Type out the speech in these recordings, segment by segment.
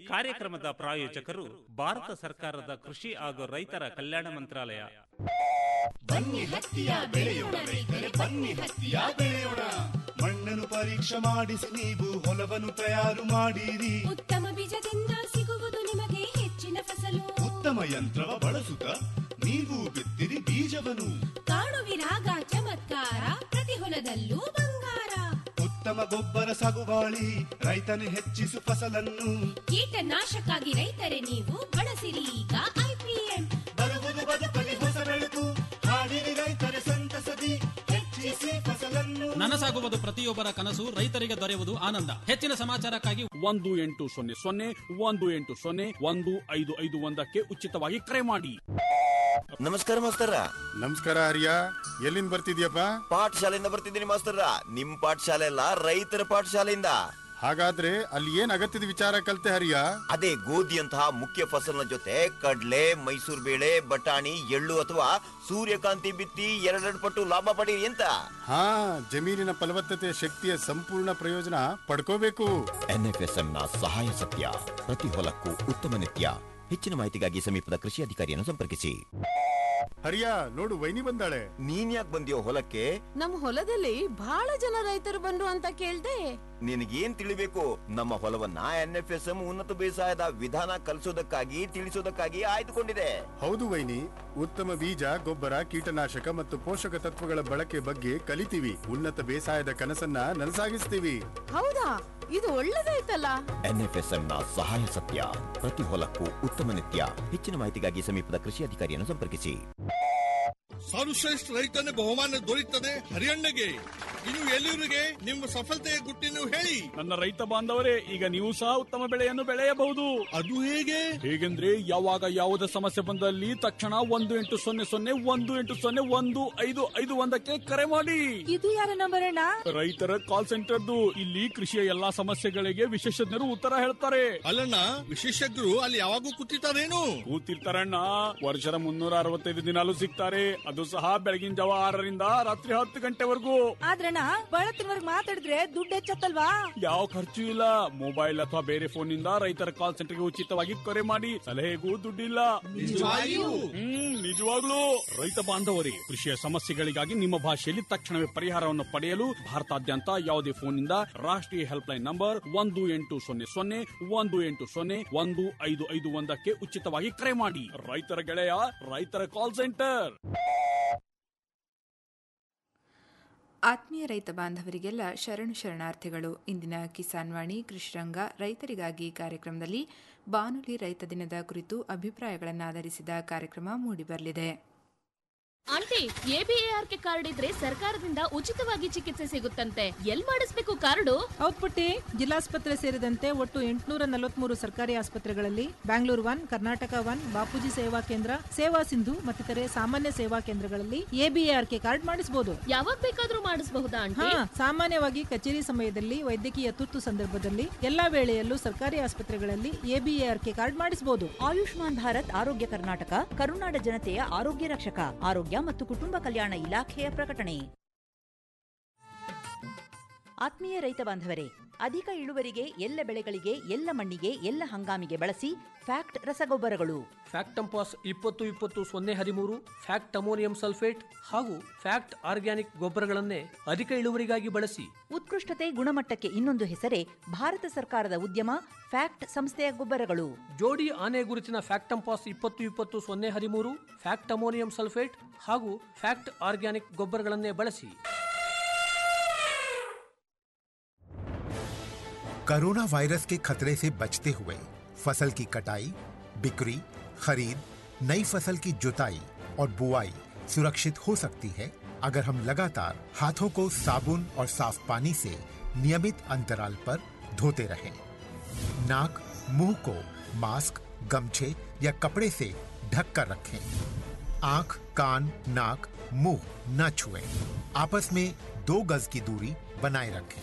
ಕಾರ್ಯಕ್ರಮದ ಪ್ರಾಯೋಜಕರು ಭಾರತ ಸರ್ಕಾರದ ಕೃಷಿ ಹಾಗೂ ರೈತರ ಕಲ್ಯಾಣ ಮಂತ್ರಾಲಯ ಬನ್ನಿ ಹತ್ತಿಯ ಬೆಳೆಯೋಣ ರೈತರೆ ಬನ್ನಿ ಹತ್ತಿಯ ಬೆಳೆಯೋಣ ಮಣ್ಣನ್ನು ಪರೀಕ್ಷೆ ಮಾಡಿಸಿ ನೀವು ಹೊಲವನ್ನು ತಯಾರು ಮಾಡಿರಿ ಉತ್ತಮ ಬೀಜದಿಂದ ಸಿಗುವುದು ನಿಮಗೆ ಹೆಚ್ಚಿನ ಫಸಲು ಉತ್ತಮ ಯಂತ್ರವ ಬಳಸುತ್ತ ನೀವು ಬಿತ್ತಿರಿ ಬೀಜವನ್ನು ಕಾಣುವಿರಾಗ ಚಮತ್ಕಾರ ಪ್ರತಿ ಹೊಲದಲ್ಲೂ ಬಂಗಾರ ಉತ್ತಮ ಗೊಬ್ಬರ ಸಾಗುವಾಳಿ ರೈತನು ಹೆಚ್ಚಿಸು ಫಸಲನ್ನು ಕೀಟನಾಶಕ್ಕಾಗಿ ರೈತರೆ ನೀವು ಬಳಸಿರಿ ಈಗ ಐಪಿಎಂ ಬರುವುದು ಬದುಕಲಿ ಹೊಸ ಬೆಳಕು ಹಾಡಿರಿ ರೈತರೆ ಸಂತಸದಿ ಹೆಚ್ಚಿಸಿ ಫಸಲನ್ನು ನನಸಾಗುವುದು ಪ್ರತಿಯೊಬ್ಬರ ಕನಸು ರೈತರಿಗೆ ದೊರೆಯುವುದು ಆನಂದ ಹೆಚ್ಚಿನ ಸಮಾಚಾರಕ್ಕಾಗಿ ಒಂದು ಎಂಟು ಸೊನ್ನೆ ಸೊನ್ನೆ ಒಂದು ಎಂಟು ಸೊನ್ನೆ ಒಂದು ಐದು ಐದು ಒಂದಕ್ಕೆ ಉಚಿತವಾಗಿ ಕರೆ ಮಾಡಿ ನಮಸ್ಕಾರ ಮಾಸ್ತರ ನಮಸ್ಕಾರ ಹರಿಯ ಎಲ್ಲಿಂದ ಬರ್ತಿದ್ಯಪ್ಪ ಪಾಠಶಾಲೆಯಿಂದ ಬರ್ತಿದ್ದೀನಿ ಮಾಸ್ತರ ನಿಮ್ ಪಾಠಶಾಲೆ ಅಲ್ಲ ರೈತರ ಪಾಠಶಾಲೆಯಿಂದ ಹಾಗಾದ್ರೆ ಅಲ್ಲಿ ಏನ್ ಅಗತ್ಯದ ವಿಚಾರ ಕಲ್ತೆ ಹರಿಯ ಅದೇ ಗೋಧಿಯಂತಹ ಮುಖ್ಯ ಫಸಲಿನ ಜೊತೆ ಕಡ್ಲೆ ಮೈಸೂರು ಬೇಳೆ ಬಟಾಣಿ ಎಳ್ಳು ಅಥವಾ ಸೂರ್ಯಕಾಂತಿ ಬಿತ್ತಿ ಎರಡೆರಡು ಪಟ್ಟು ಲಾಭ ಪಡೀರಿ ಅಂತ ಹಾ ಜಮೀನಿನ ಫಲವತ್ತತೆ ಶಕ್ತಿಯ ಸಂಪೂರ್ಣ ಪ್ರಯೋಜನ ಪಡ್ಕೋಬೇಕು ಎನ್ಎಫ್ಎಸ್ಎಂ ನ ಸಹಾಯ ಸತ್ಯ ಪ್ರತಿ ಹೊಲಕ್ಕೂ ಉತ್ತಮ ನಿತ್ಯ ಹೆಚ್ಚಿನ ಮಾಹಿತಿಗಾಗಿ ಸಮೀಪದ ಕೃಷಿ ಅಧಿಕಾರಿಯನ್ನು ಸಂಪರ್ಕಿಸಿ ಹರಿಯ ನೋಡು ವೈನಿ ಬಂದಾಳೆ ನೀನ್ ಯಾಕೆ ಬಂದಿಯೋ ಹೊಲಕ್ಕೆ ನಮ್ ಹೊಲದಲ್ಲಿ ಬಹಳ ಜನ ರೈತರು ಬಂದ್ರು ಅಂತ ಕೇಳ್ದೆ ನಿನಗೇನ್ ತಿಳಿಬೇಕು ನಮ್ಮ ಹೊಲವನ್ನ ಎನ್ಎಫ್ಎಸ್ಎಂ ಉನ್ನತ ಬೇಸಾಯದ ವಿಧಾನ ಕಲಿಸೋದಕ್ಕಾಗಿ ತಿಳಿಸೋದಕ್ಕಾಗಿ ಆಯ್ದುಕೊಂಡಿದೆ ಹೌದು ವೈನಿ ಉತ್ತಮ ಬೀಜ ಗೊಬ್ಬರ ಕೀಟನಾಶಕ ಮತ್ತು ಪೋಷಕ ತತ್ವಗಳ ಬಳಕೆ ಬಗ್ಗೆ ಕಲಿತೀವಿ ಉನ್ನತ ಬೇಸಾಯದ ಕನಸನ್ನ ನನಸಾಗಿಸ್ತೀವಿ ಹೌದಾ ಇದು ಒಳ್ಳೇದಾಯ್ತಲ್ಲ ಎನ್ಎಫ್ಎಸ್ಎಂ ನ ಸಹಾಯ ಸತ್ಯ ಪ್ರತಿ ಹೊಲಕ್ಕೂ ಉತ್ತಮ ನಿತ್ಯ ಹೆಚ್ಚಿನ ಮಾಹಿತಿಗಾಗಿ ಸಮೀಪದ ಕೃಷಿ ಅಧಿಕಾರಿಯನ್ನು ಸಂಪರ್ಕಿಸಿ ಸರ್ವಶ್ರೇಷ್ಠ ರೈತನ ಬಹುಮಾನ ದೊರೆಯುತ್ತದೆ ಹರಿಯಣ್ಣಗೆ ಇನ್ನು ಎಲ್ಲಿವರಿಗೆ ನಿಮ್ಮ ಸಫಲತೆಯ ಗುಟ್ಟಿನ ಹೇಳಿ ನನ್ನ ರೈತ ಬಾಂಧವರೇ ಈಗ ನೀವು ಸಹ ಉತ್ತಮ ಬೆಳೆಯನ್ನು ಬೆಳೆಯಬಹುದು ಅದು ಹೇಗೆ ಹೇಗೆಂದ್ರೆ ಯಾವಾಗ ಯಾವುದೇ ಸಮಸ್ಯೆ ಬಂದಲ್ಲಿ ತಕ್ಷಣ ಒಂದು ಎಂಟು ಸೊನ್ನೆ ಸೊನ್ನೆ ಒಂದು ಎಂಟು ಸೊನ್ನೆ ಒಂದು ಐದು ಐದು ಒಂದಕ್ಕೆ ಕರೆ ಮಾಡಿ ಇದು ಯಾರ ನಂಬರ್ ಅಣ್ಣ ರೈತರ ಕಾಲ್ ಸೆಂಟರ್ದು ಇಲ್ಲಿ ಕೃಷಿಯ ಎಲ್ಲಾ ಸಮಸ್ಯೆಗಳಿಗೆ ವಿಶೇಷಜ್ಞರು ಉತ್ತರ ಹೇಳ್ತಾರೆ ಅಲ್ಲಣ್ಣ ವಿಶೇಷಜ್ಞರು ಅಲ್ಲಿ ಯಾವಾಗೂ ಕೂತಿರ್ತಾರೇನು ಕೂತಿರ್ತಾರಣ್ಣ ವರ್ಷದ ಮುನ್ನೂರ ಅರವತ್ತೈದು ದಿನಾಲು ಸಿಗ್ತಾರೆ ಅದು ಸಹ ಬೆಳಗಿನ ಜಾವ ಆರರಿಂದ ರಾತ್ರಿ ಹತ್ತು ಗಂಟೆವರೆಗೂ ಆದ್ರಣ್ಣ ಬಳತ್ತಿನವರ್ಗ್ ಮಾತಾಡಿದ್ರೆ ದುಡ್ಡು ಹೆಚ್ಚತ್ತಲ್ವಾ ಯಾವ ಖರ್ಚು ಇಲ್ಲ ಮೊಬೈಲ್ ಅಥವಾ ಬೇರೆ ಫೋನ್ ನಿಂದ ರೈತರ ಕಾಲ್ ಸೆಂಟರ್ಗೆ ಉಚಿತವಾಗಿ ಕರೆ ಮಾಡಿ ಸಲಹೆಗೂ ದುಡ್ಡಿಲ್ಲ ನಿಜವಾಗಿಯೂ? ಹ್ಮ್ ನಿಜವಾಗ್ಲೂ ರೈತ ಬಾಂಧವರೇ ಕೃಷಿಯ ಸಮಸ್ಯೆಗಳಿಗಾಗಿ ನಿಮ್ಮ ಭಾಷೆಯಲ್ಲಿ ತಕ್ಷಣವೇ ಪರಿಹಾರವನ್ನು ಪಡೆಯಲು ಭಾರತಾದ್ಯಂತ ಯಾವುದೇ ಫೋನ್ನಿಂದ ರಾಷ್ಟ್ರೀಯ ಹೆಲ್ಪ್ ಲೈನ್ ನಂಬರ್ ಒಂದು ಎಂಟು ಸೊನ್ನೆ ಸೊನ್ನೆ ಒಂದು ಎಂಟು ಸೊನ್ನೆ ಒಂದು ಐದು ಐದು ಒಂದಕ್ಕೆ ಉಚಿತವಾಗಿ ಕರೆ ಮಾಡಿ ರೈತರ ಗೆಳೆಯ ರೈತರ ಕಾಲ್ ಸೆಂಟರ್ ಆತ್ಮೀಯ ರೈತ ಬಾಂಧವರಿಗೆಲ್ಲ ಶರಣು ಶರಣಾರ್ಥಿಗಳು ಇಂದಿನ ಕಿಸಾನ್ ವಾಣಿ ಕೃಷಿರಂಗ ರೈತರಿಗಾಗಿ ಕಾರ್ಯಕ್ರಮದಲ್ಲಿ ಬಾನುಲಿ ರೈತ ದಿನದ ಕುರಿತು ಅಭಿಪ್ರಾಯಗಳನ್ನಾಧರಿಸಿದ ಕಾರ್ಯಕ್ರಮ ಮೂಡಿಬರಲಿದೆ ಆಂಟಿ ಎಬಿಎಆರ್ಕೆ ಕಾರ್ಡ್ ಇದ್ರೆ ಸರ್ಕಾರದಿಂದ ಉಚಿತವಾಗಿ ಚಿಕಿತ್ಸೆ ಸಿಗುತ್ತಂತೆ ಎಲ್ ಮಾಡಿಸ್ಬೇಕು ಕಾರ್ಡು ಹೌದ್ ಪುಟ್ಟಿ ಜಿಲ್ಲಾಸ್ಪತ್ರೆ ಸೇರಿದಂತೆ ಒಟ್ಟು ಎಂಟುನೂರ ನಲವತ್ಮೂರು ಸರ್ಕಾರಿ ಆಸ್ಪತ್ರೆಗಳಲ್ಲಿ ಬ್ಯಾಂಗ್ಳೂರ್ ಒನ್ ಕರ್ನಾಟಕ ಒನ್ ಬಾಪೂಜಿ ಸೇವಾ ಕೇಂದ್ರ ಸೇವಾ ಸಿಂಧು ಮತ್ತಿತರೆ ಸಾಮಾನ್ಯ ಸೇವಾ ಕೇಂದ್ರಗಳಲ್ಲಿ ಎಬಿಎಆರ್ಕೆ ಕಾರ್ಡ್ ಮಾಡಿಸಬಹುದು ಯಾವಾಗ ಬೇಕಾದ್ರೂ ಮಾಡಿಸಬಹುದಾ ಹಾ ಆಂಟಿ ಸಾಮಾನ್ಯವಾಗಿ ಕಚೇರಿ ಸಮಯದಲ್ಲಿ ವೈದ್ಯಕೀಯ ತುರ್ತು ಸಂದರ್ಭದಲ್ಲಿ ಎಲ್ಲಾ ವೇಳೆಯಲ್ಲೂ ಸರ್ಕಾರಿ ಆಸ್ಪತ್ರೆಗಳಲ್ಲಿ ಎಬಿಎಆರ್ಕೆ ಕಾರ್ಡ್ ಮಾಡಿಸಬಹುದು ಆಯುಷ್ಮಾನ್ ಭಾರತ್ ಆರೋಗ್ಯ ಕರ್ನಾಟಕ ಕರುನಾಡ ಜನತೆಯ ಆರೋಗ್ಯ ರಕ್ಷಕ ಆರೋಗ್ಯ ಮತ್ತು ಕುಟುಂಬ ಕಲ್ಯಾಣ ಇಲಾಖೆಯ ಪ್ರಕಟಣೆ ಆತ್ಮೀಯ ರೈತ ಬಾಂಧವರೇ ಅಧಿಕ ಇಳುವರಿಗೆ ಎಲ್ಲ ಬೆಳೆಗಳಿಗೆ ಎಲ್ಲ ಮಣ್ಣಿಗೆ ಎಲ್ಲ ಹಂಗಾಮಿಗೆ ಬಳಸಿ ಫ್ಯಾಕ್ಟ್ ರಸಗೊಬ್ಬರಗಳು ಫ್ಯಾಕ್ಟಂಪಾಸ್ ಇಪ್ಪತ್ತು ಇಪ್ಪತ್ತು ಸೊನ್ನೆ ಹದಿಮೂರು ಫ್ಯಾಕ್ಟ್ ಅಮೋನಿಯಂ ಸಲ್ಫೇಟ್ ಹಾಗೂ ಫ್ಯಾಕ್ಟ್ ಆರ್ಗ್ಯಾನಿಕ್ ಗೊಬ್ಬರಗಳನ್ನೇ ಅಧಿಕ ಇಳುವರಿಗಾಗಿ ಬಳಸಿ ಉತ್ಕೃಷ್ಟತೆ ಗುಣಮಟ್ಟಕ್ಕೆ ಇನ್ನೊಂದು ಹೆಸರೇ ಭಾರತ ಸರ್ಕಾರದ ಉದ್ಯಮ ಫ್ಯಾಕ್ಟ್ ಸಂಸ್ಥೆಯ ಗೊಬ್ಬರಗಳು ಜೋಡಿ ಆನೆ ಗುರುತಿನ ಫ್ಯಾಕ್ಟಂಪಾಸ್ ಇಪ್ಪತ್ತು ಇಪ್ಪತ್ತು ಸೊನ್ನೆ ಹದಿಮೂರು ಫ್ಯಾಕ್ಟ್ ಅಮೋನಿಯಂ ಸಲ್ಫೇಟ್ ಹಾಗೂ ಫ್ಯಾಕ್ಟ್ ಆರ್ಗ್ಯಾನಿಕ್ ಗೊಬ್ಬರಗಳನ್ನೇ ಬಳಸಿ कोरोना वायरस के खतरे से बचते हुए फसल की कटाई बिक्री खरीद नई फसल की जुताई और बुआई सुरक्षित हो सकती है अगर हम लगातार हाथों को साबुन और साफ पानी से नियमित अंतराल पर धोते रहें नाक मुंह को मास्क गमछे या कपड़े से ढक कर रखें आंख कान नाक मुंह न छुएं आपस में दो गज की दूरी बनाए रखें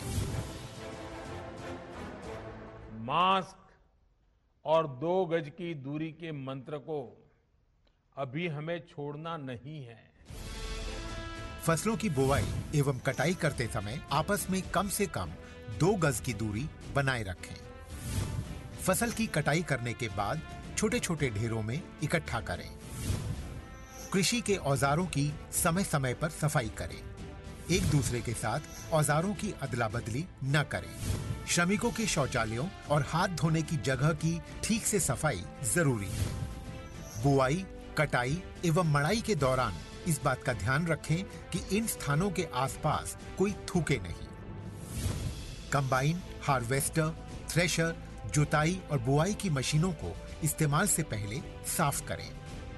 मास्क और दो गज की दूरी के मंत्र को अभी हमें छोड़ना नहीं है फसलों की बुवाई एवं कटाई करते समय आपस में कम से कम दो गज की दूरी बनाए रखें फसल की कटाई करने के बाद छोटे छोटे ढेरों में इकट्ठा करें कृषि के औजारों की समय समय पर सफाई करें एक दूसरे के साथ औजारों की अदला बदली न करें श्रमिकों के शौचालयों और हाथ धोने की जगह की ठीक से सफाई जरूरी है बुआई कटाई एवं मड़ाई के दौरान इस बात का ध्यान रखें कि इन स्थानों के आसपास कोई थूके नहीं कंबाइन हार्वेस्टर थ्रेशर जुताई और बुआई की मशीनों को इस्तेमाल से पहले साफ करें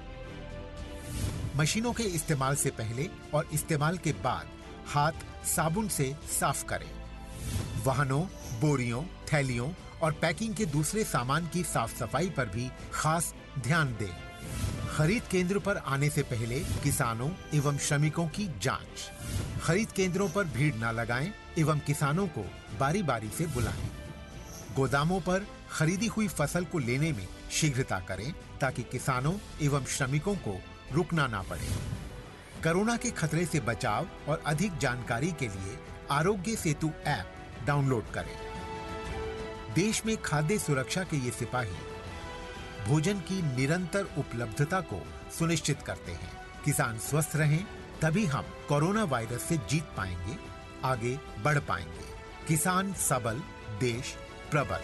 मशीनों के इस्तेमाल से पहले और इस्तेमाल के बाद हाथ साबुन से साफ करें वाहनों बोरियों थैलियों और पैकिंग के दूसरे सामान की साफ सफाई पर भी खास ध्यान दें खरीद केंद्र पर आने से पहले किसानों एवं श्रमिकों की जांच खरीद केंद्रों पर भीड़ न लगाएं एवं किसानों को बारी बारी से बुलाएं गोदामों पर खरीदी हुई फसल को लेने में शीघ्रता करें ताकि किसानों एवं श्रमिकों को रुकना ना पड़े कोरोना के खतरे से बचाव और अधिक जानकारी के लिए आरोग्य सेतु ऐप डाउनलोड करें देश में खाद्य सुरक्षा के ये सिपाही भोजन की निरंतर उपलब्धता को सुनिश्चित करते हैं किसान स्वस्थ रहें तभी हम कोरोना वायरस से जीत पाएंगे आगे बढ़ पाएंगे किसान सबल देश प्रबल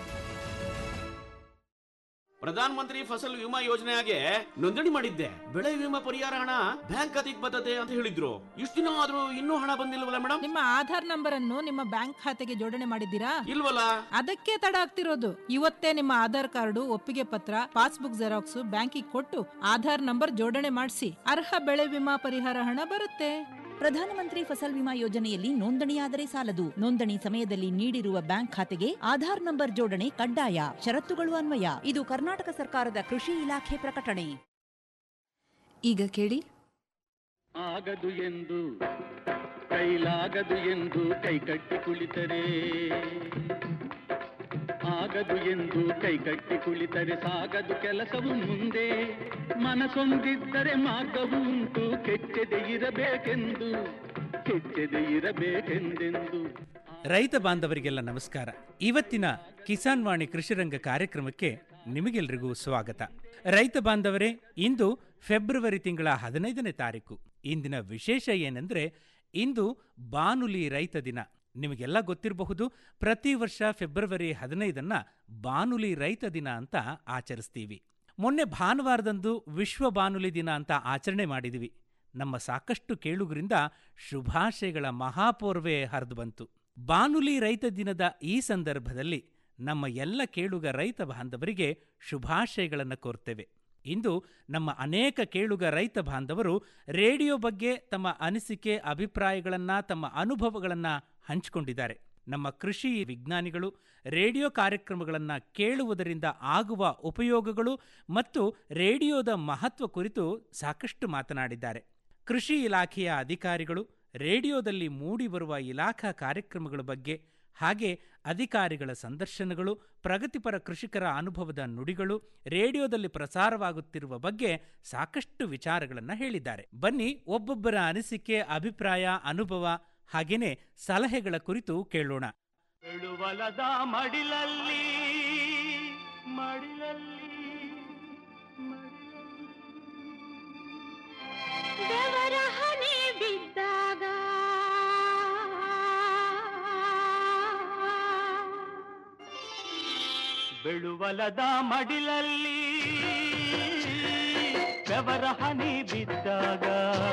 ಪ್ರಧಾನ ಮಂತ್ರಿ ಫಸಲ್ ವಿಮಾ ಯೋಜನೆಗೆ ನೋಂದಣಿ ಮಾಡಿದ್ದೆ ಬೆಳೆ ವಿಮಾ ಪರಿಹಾರ ಹಣ ಬ್ಯಾಂಕ್ ಖಾತೆಗೆ ಬರ್ತದೆ ಅಂತ ಹೇಳಿದ್ರು ಇಷ್ಟು ದಿನ ಆದ್ರೂ ಇನ್ನೂ ಹಣ ಬಂದಿಲ್ವಲ್ಲ ಮೇಡಮ್ ನಿಮ್ಮ ಆಧಾರ್ ನಂಬರ್ ಅನ್ನು ನಿಮ್ಮ ಬ್ಯಾಂಕ್ ಖಾತೆಗೆ ಜೋಡಣೆ ಮಾಡಿದ್ದೀರಾ ಇಲ್ವಲ್ಲ ಅದಕ್ಕೆ ತಡ ಆಗ್ತಿರೋದು ಇವತ್ತೇ ನಿಮ್ಮ ಆಧಾರ್ ಕಾರ್ಡು ಒಪ್ಪಿಗೆ ಪತ್ರ ಪಾಸ್ಬುಕ್ ಜೆರಾಕ್ಸ್ ಬ್ಯಾಂಕಿಗೆ ಕೊಟ್ಟು ಆಧಾರ್ ನಂಬರ್ ಜೋಡಣೆ ಮಾಡಿಸಿ ಅರ್ಹ ಬೆಳೆ ವಿಮಾ ಪರಿಹಾರ ಹಣ ಬರುತ್ತೆ ಪ್ರಧಾನಮಂತ್ರಿ ಫಸಲ್ ವಿಮಾ ಯೋಜನೆಯಲ್ಲಿ ನೋಂದಣಿಯಾದರೆ ಸಾಲದು ನೋಂದಣಿ ಸಮಯದಲ್ಲಿ ನೀಡಿರುವ ಬ್ಯಾಂಕ್ ಖಾತೆಗೆ ಆಧಾರ್ ನಂಬರ್ ಜೋಡಣೆ ಕಡ್ಡಾಯ ಷರತ್ತುಗಳು ಅನ್ವಯ ಇದು ಕರ್ನಾಟಕ ಸರ್ಕಾರದ ಕೃಷಿ ಇಲಾಖೆ ಪ್ರಕಟಣೆ ಈಗ ಕೇಳಿ ಆಗದು ಎಂದು ಕೈಲಾಗದು ಎಂದು ಕೈಕಟ್ಟಿ ಕುಳಿತರೆ ಆಗದು ಎಂದು ಕೈಕಟ್ಟಿ ಕುಳಿತರೆ ಸಾಗದು ಕೆಲಸವು ಮುಂದೆ ಮನಸೊಂದಿದ್ದರೆ ಮಾರ್ಗವು ಉಂಟು ಕೆಚ್ಚದೆ ಇರಬೇಕೆಂದು ಕೆಚ್ಚದೆ ಇರಬೇಕೆಂದೆಂದು ರೈತ ಬಾಂಧವರಿಗೆಲ್ಲ ನಮಸ್ಕಾರ ಇವತ್ತಿನ ಕಿಸಾನ್ ವಾಣಿ ಕೃಷಿರಂಗ ಕಾರ್ಯಕ್ರಮಕ್ಕೆ ನಿಮಗೆಲ್ರಿಗೂ ಸ್ವಾಗತ ರೈತ ಬಾಂಧವರೇ ಇಂದು ಫೆಬ್ರವರಿ ತಿಂಗಳ ಹದಿನೈದನೇ ತಾರೀಕು ಇಂದಿನ ವಿಶೇಷ ಏನೆಂದರೆ ಇಂದು ಬಾನುಲಿ ರೈತ ದಿನ ನಿಮಗೆಲ್ಲ ಗೊತ್ತಿರಬಹುದು ಪ್ರತಿ ವರ್ಷ ಫೆಬ್ರವರಿ ಹದಿನೈದನ್ನ ಬಾನುಲಿ ರೈತ ದಿನ ಅಂತ ಆಚರಿಸ್ತೀವಿ ಮೊನ್ನೆ ಭಾನುವಾರದಂದು ವಿಶ್ವ ಬಾನುಲಿ ದಿನ ಅಂತ ಆಚರಣೆ ಮಾಡಿದ್ವಿ ನಮ್ಮ ಸಾಕಷ್ಟು ಕೇಳುಗರಿಂದ ಶುಭಾಶಯಗಳ ಮಹಾಪೂರ್ವೇ ಹರಿದು ಬಂತು ಬಾನುಲಿ ರೈತ ದಿನದ ಈ ಸಂದರ್ಭದಲ್ಲಿ ನಮ್ಮ ಎಲ್ಲ ಕೇಳುಗ ರೈತ ಬಾಂಧವರಿಗೆ ಶುಭಾಶಯಗಳನ್ನು ಕೋರ್ತೇವೆ ಇಂದು ನಮ್ಮ ಅನೇಕ ಕೇಳುಗ ರೈತ ಬಾಂಧವರು ರೇಡಿಯೋ ಬಗ್ಗೆ ತಮ್ಮ ಅನಿಸಿಕೆ ಅಭಿಪ್ರಾಯಗಳನ್ನು ತಮ್ಮ ಅನುಭವಗಳನ್ನು ಹಂಚಿಕೊಂಡಿದ್ದಾರೆ ನಮ್ಮ ಕೃಷಿ ವಿಜ್ಞಾನಿಗಳು ರೇಡಿಯೋ ಕಾರ್ಯಕ್ರಮಗಳನ್ನು ಕೇಳುವುದರಿಂದ ಆಗುವ ಉಪಯೋಗಗಳು ಮತ್ತು ರೇಡಿಯೋದ ಮಹತ್ವ ಕುರಿತು ಸಾಕಷ್ಟು ಮಾತನಾಡಿದ್ದಾರೆ ಕೃಷಿ ಇಲಾಖೆಯ ಅಧಿಕಾರಿಗಳು ರೇಡಿಯೋದಲ್ಲಿ ಮೂಡಿಬರುವ ಇಲಾಖಾ ಕಾರ್ಯಕ್ರಮಗಳ ಬಗ್ಗೆ ಹಾಗೆ ಅಧಿಕಾರಿಗಳ ಸಂದರ್ಶನಗಳು ಪ್ರಗತಿಪರ ಕೃಷಿಕರ ಅನುಭವದ ನುಡಿಗಳು ರೇಡಿಯೋದಲ್ಲಿ ಪ್ರಸಾರವಾಗುತ್ತಿರುವ ಬಗ್ಗೆ ಸಾಕಷ್ಟು ವಿಚಾರಗಳನ್ನು ಹೇಳಿದ್ದಾರೆ ಬನ್ನಿ ಒಬ್ಬೊಬ್ಬರ ಅನಿಸಿಕೆ ಅಭಿಪ್ರಾಯ ಅನುಭವ ಹಾಗೇನೆ ಸಲಹೆಗಳ ಕುರಿತು ಕೇಳೋಣ ಬೆಳುವಲದ ಮಡಿಲಲ್ಲಿ ಮಡಿಲಲ್ಲಿ ದೇವರ ಹಣೆ ಬಿದ್ದಾಗ ಬೆಳುವಲದ ಮಡಿಲಲ್ಲಿ ಬೆವರ ಹನಿ ಬಿದ್ದಾಗ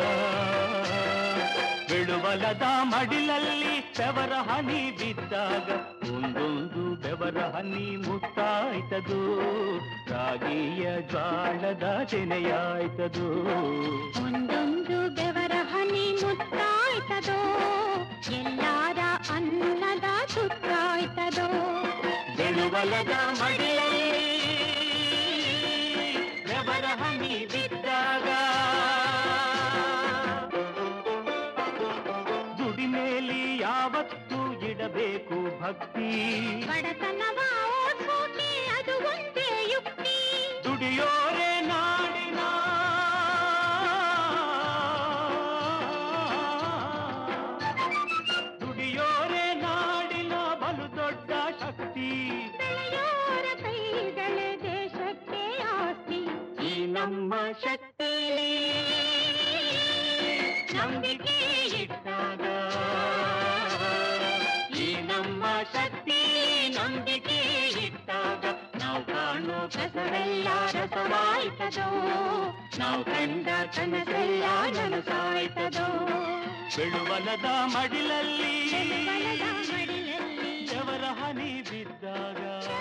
ಬೆಳುವಲದ ಮಡಿಲಲ್ಲಿ ಬೆವರ ಹನಿ ಬಿದ್ದಾಗ ಒಂದೊಂದು ಬೆವರ ಹನಿ ಮುತ್ತಾಯ್ತದು ರಾಗಿಯ ಜ್ವಾಳದ ತೆನೆಯಾಯ್ತದು ಒಂದೊಂದು ಬೆವರ ಹನಿ ಮುತ್ತಾಯ್ತದೋ ಎಲ್ಲಾರ ಅನ್ನದ ಸುತ್ತಾಯ್ತದೋ ಬೆಳುವಲದ ಮಡಿಲಲ್ಲಿ ಬೆವರ ಹನಿ ಬಿದ್ದಾಗ ದುಡಿಮೇಲಿ ಯಾವತ್ತೂ ಇಡಬೇಕು ಭಕ್ತಿ ಬಡತನವ ಓಡ್ಸೋಕೆ ಅದು ಒಂದೇ ಯುಕ್ತಿ ದುಡಿಯೋರೆ ನಾಡಿನ ದುಡಿಯೋರೆ ನಾಡಿನ ಬಲು ದೊಡ್ಡ ಶಕ್ತಿ ಬೆಳೆಯೋರ ಕೈ ಕಸವೆಲ್ಲ ರಸವಾಯ್ತದೋ ನಾವು ಕಂಡ ಕನಸೆಲ್ಲ ನನಸಾಯ್ತದೋ ಬೆಳುವಲದ ಮಡಿಲಲ್ಲಿ ಜವರ ಹನಿ ಬಿದ್ದಾಗ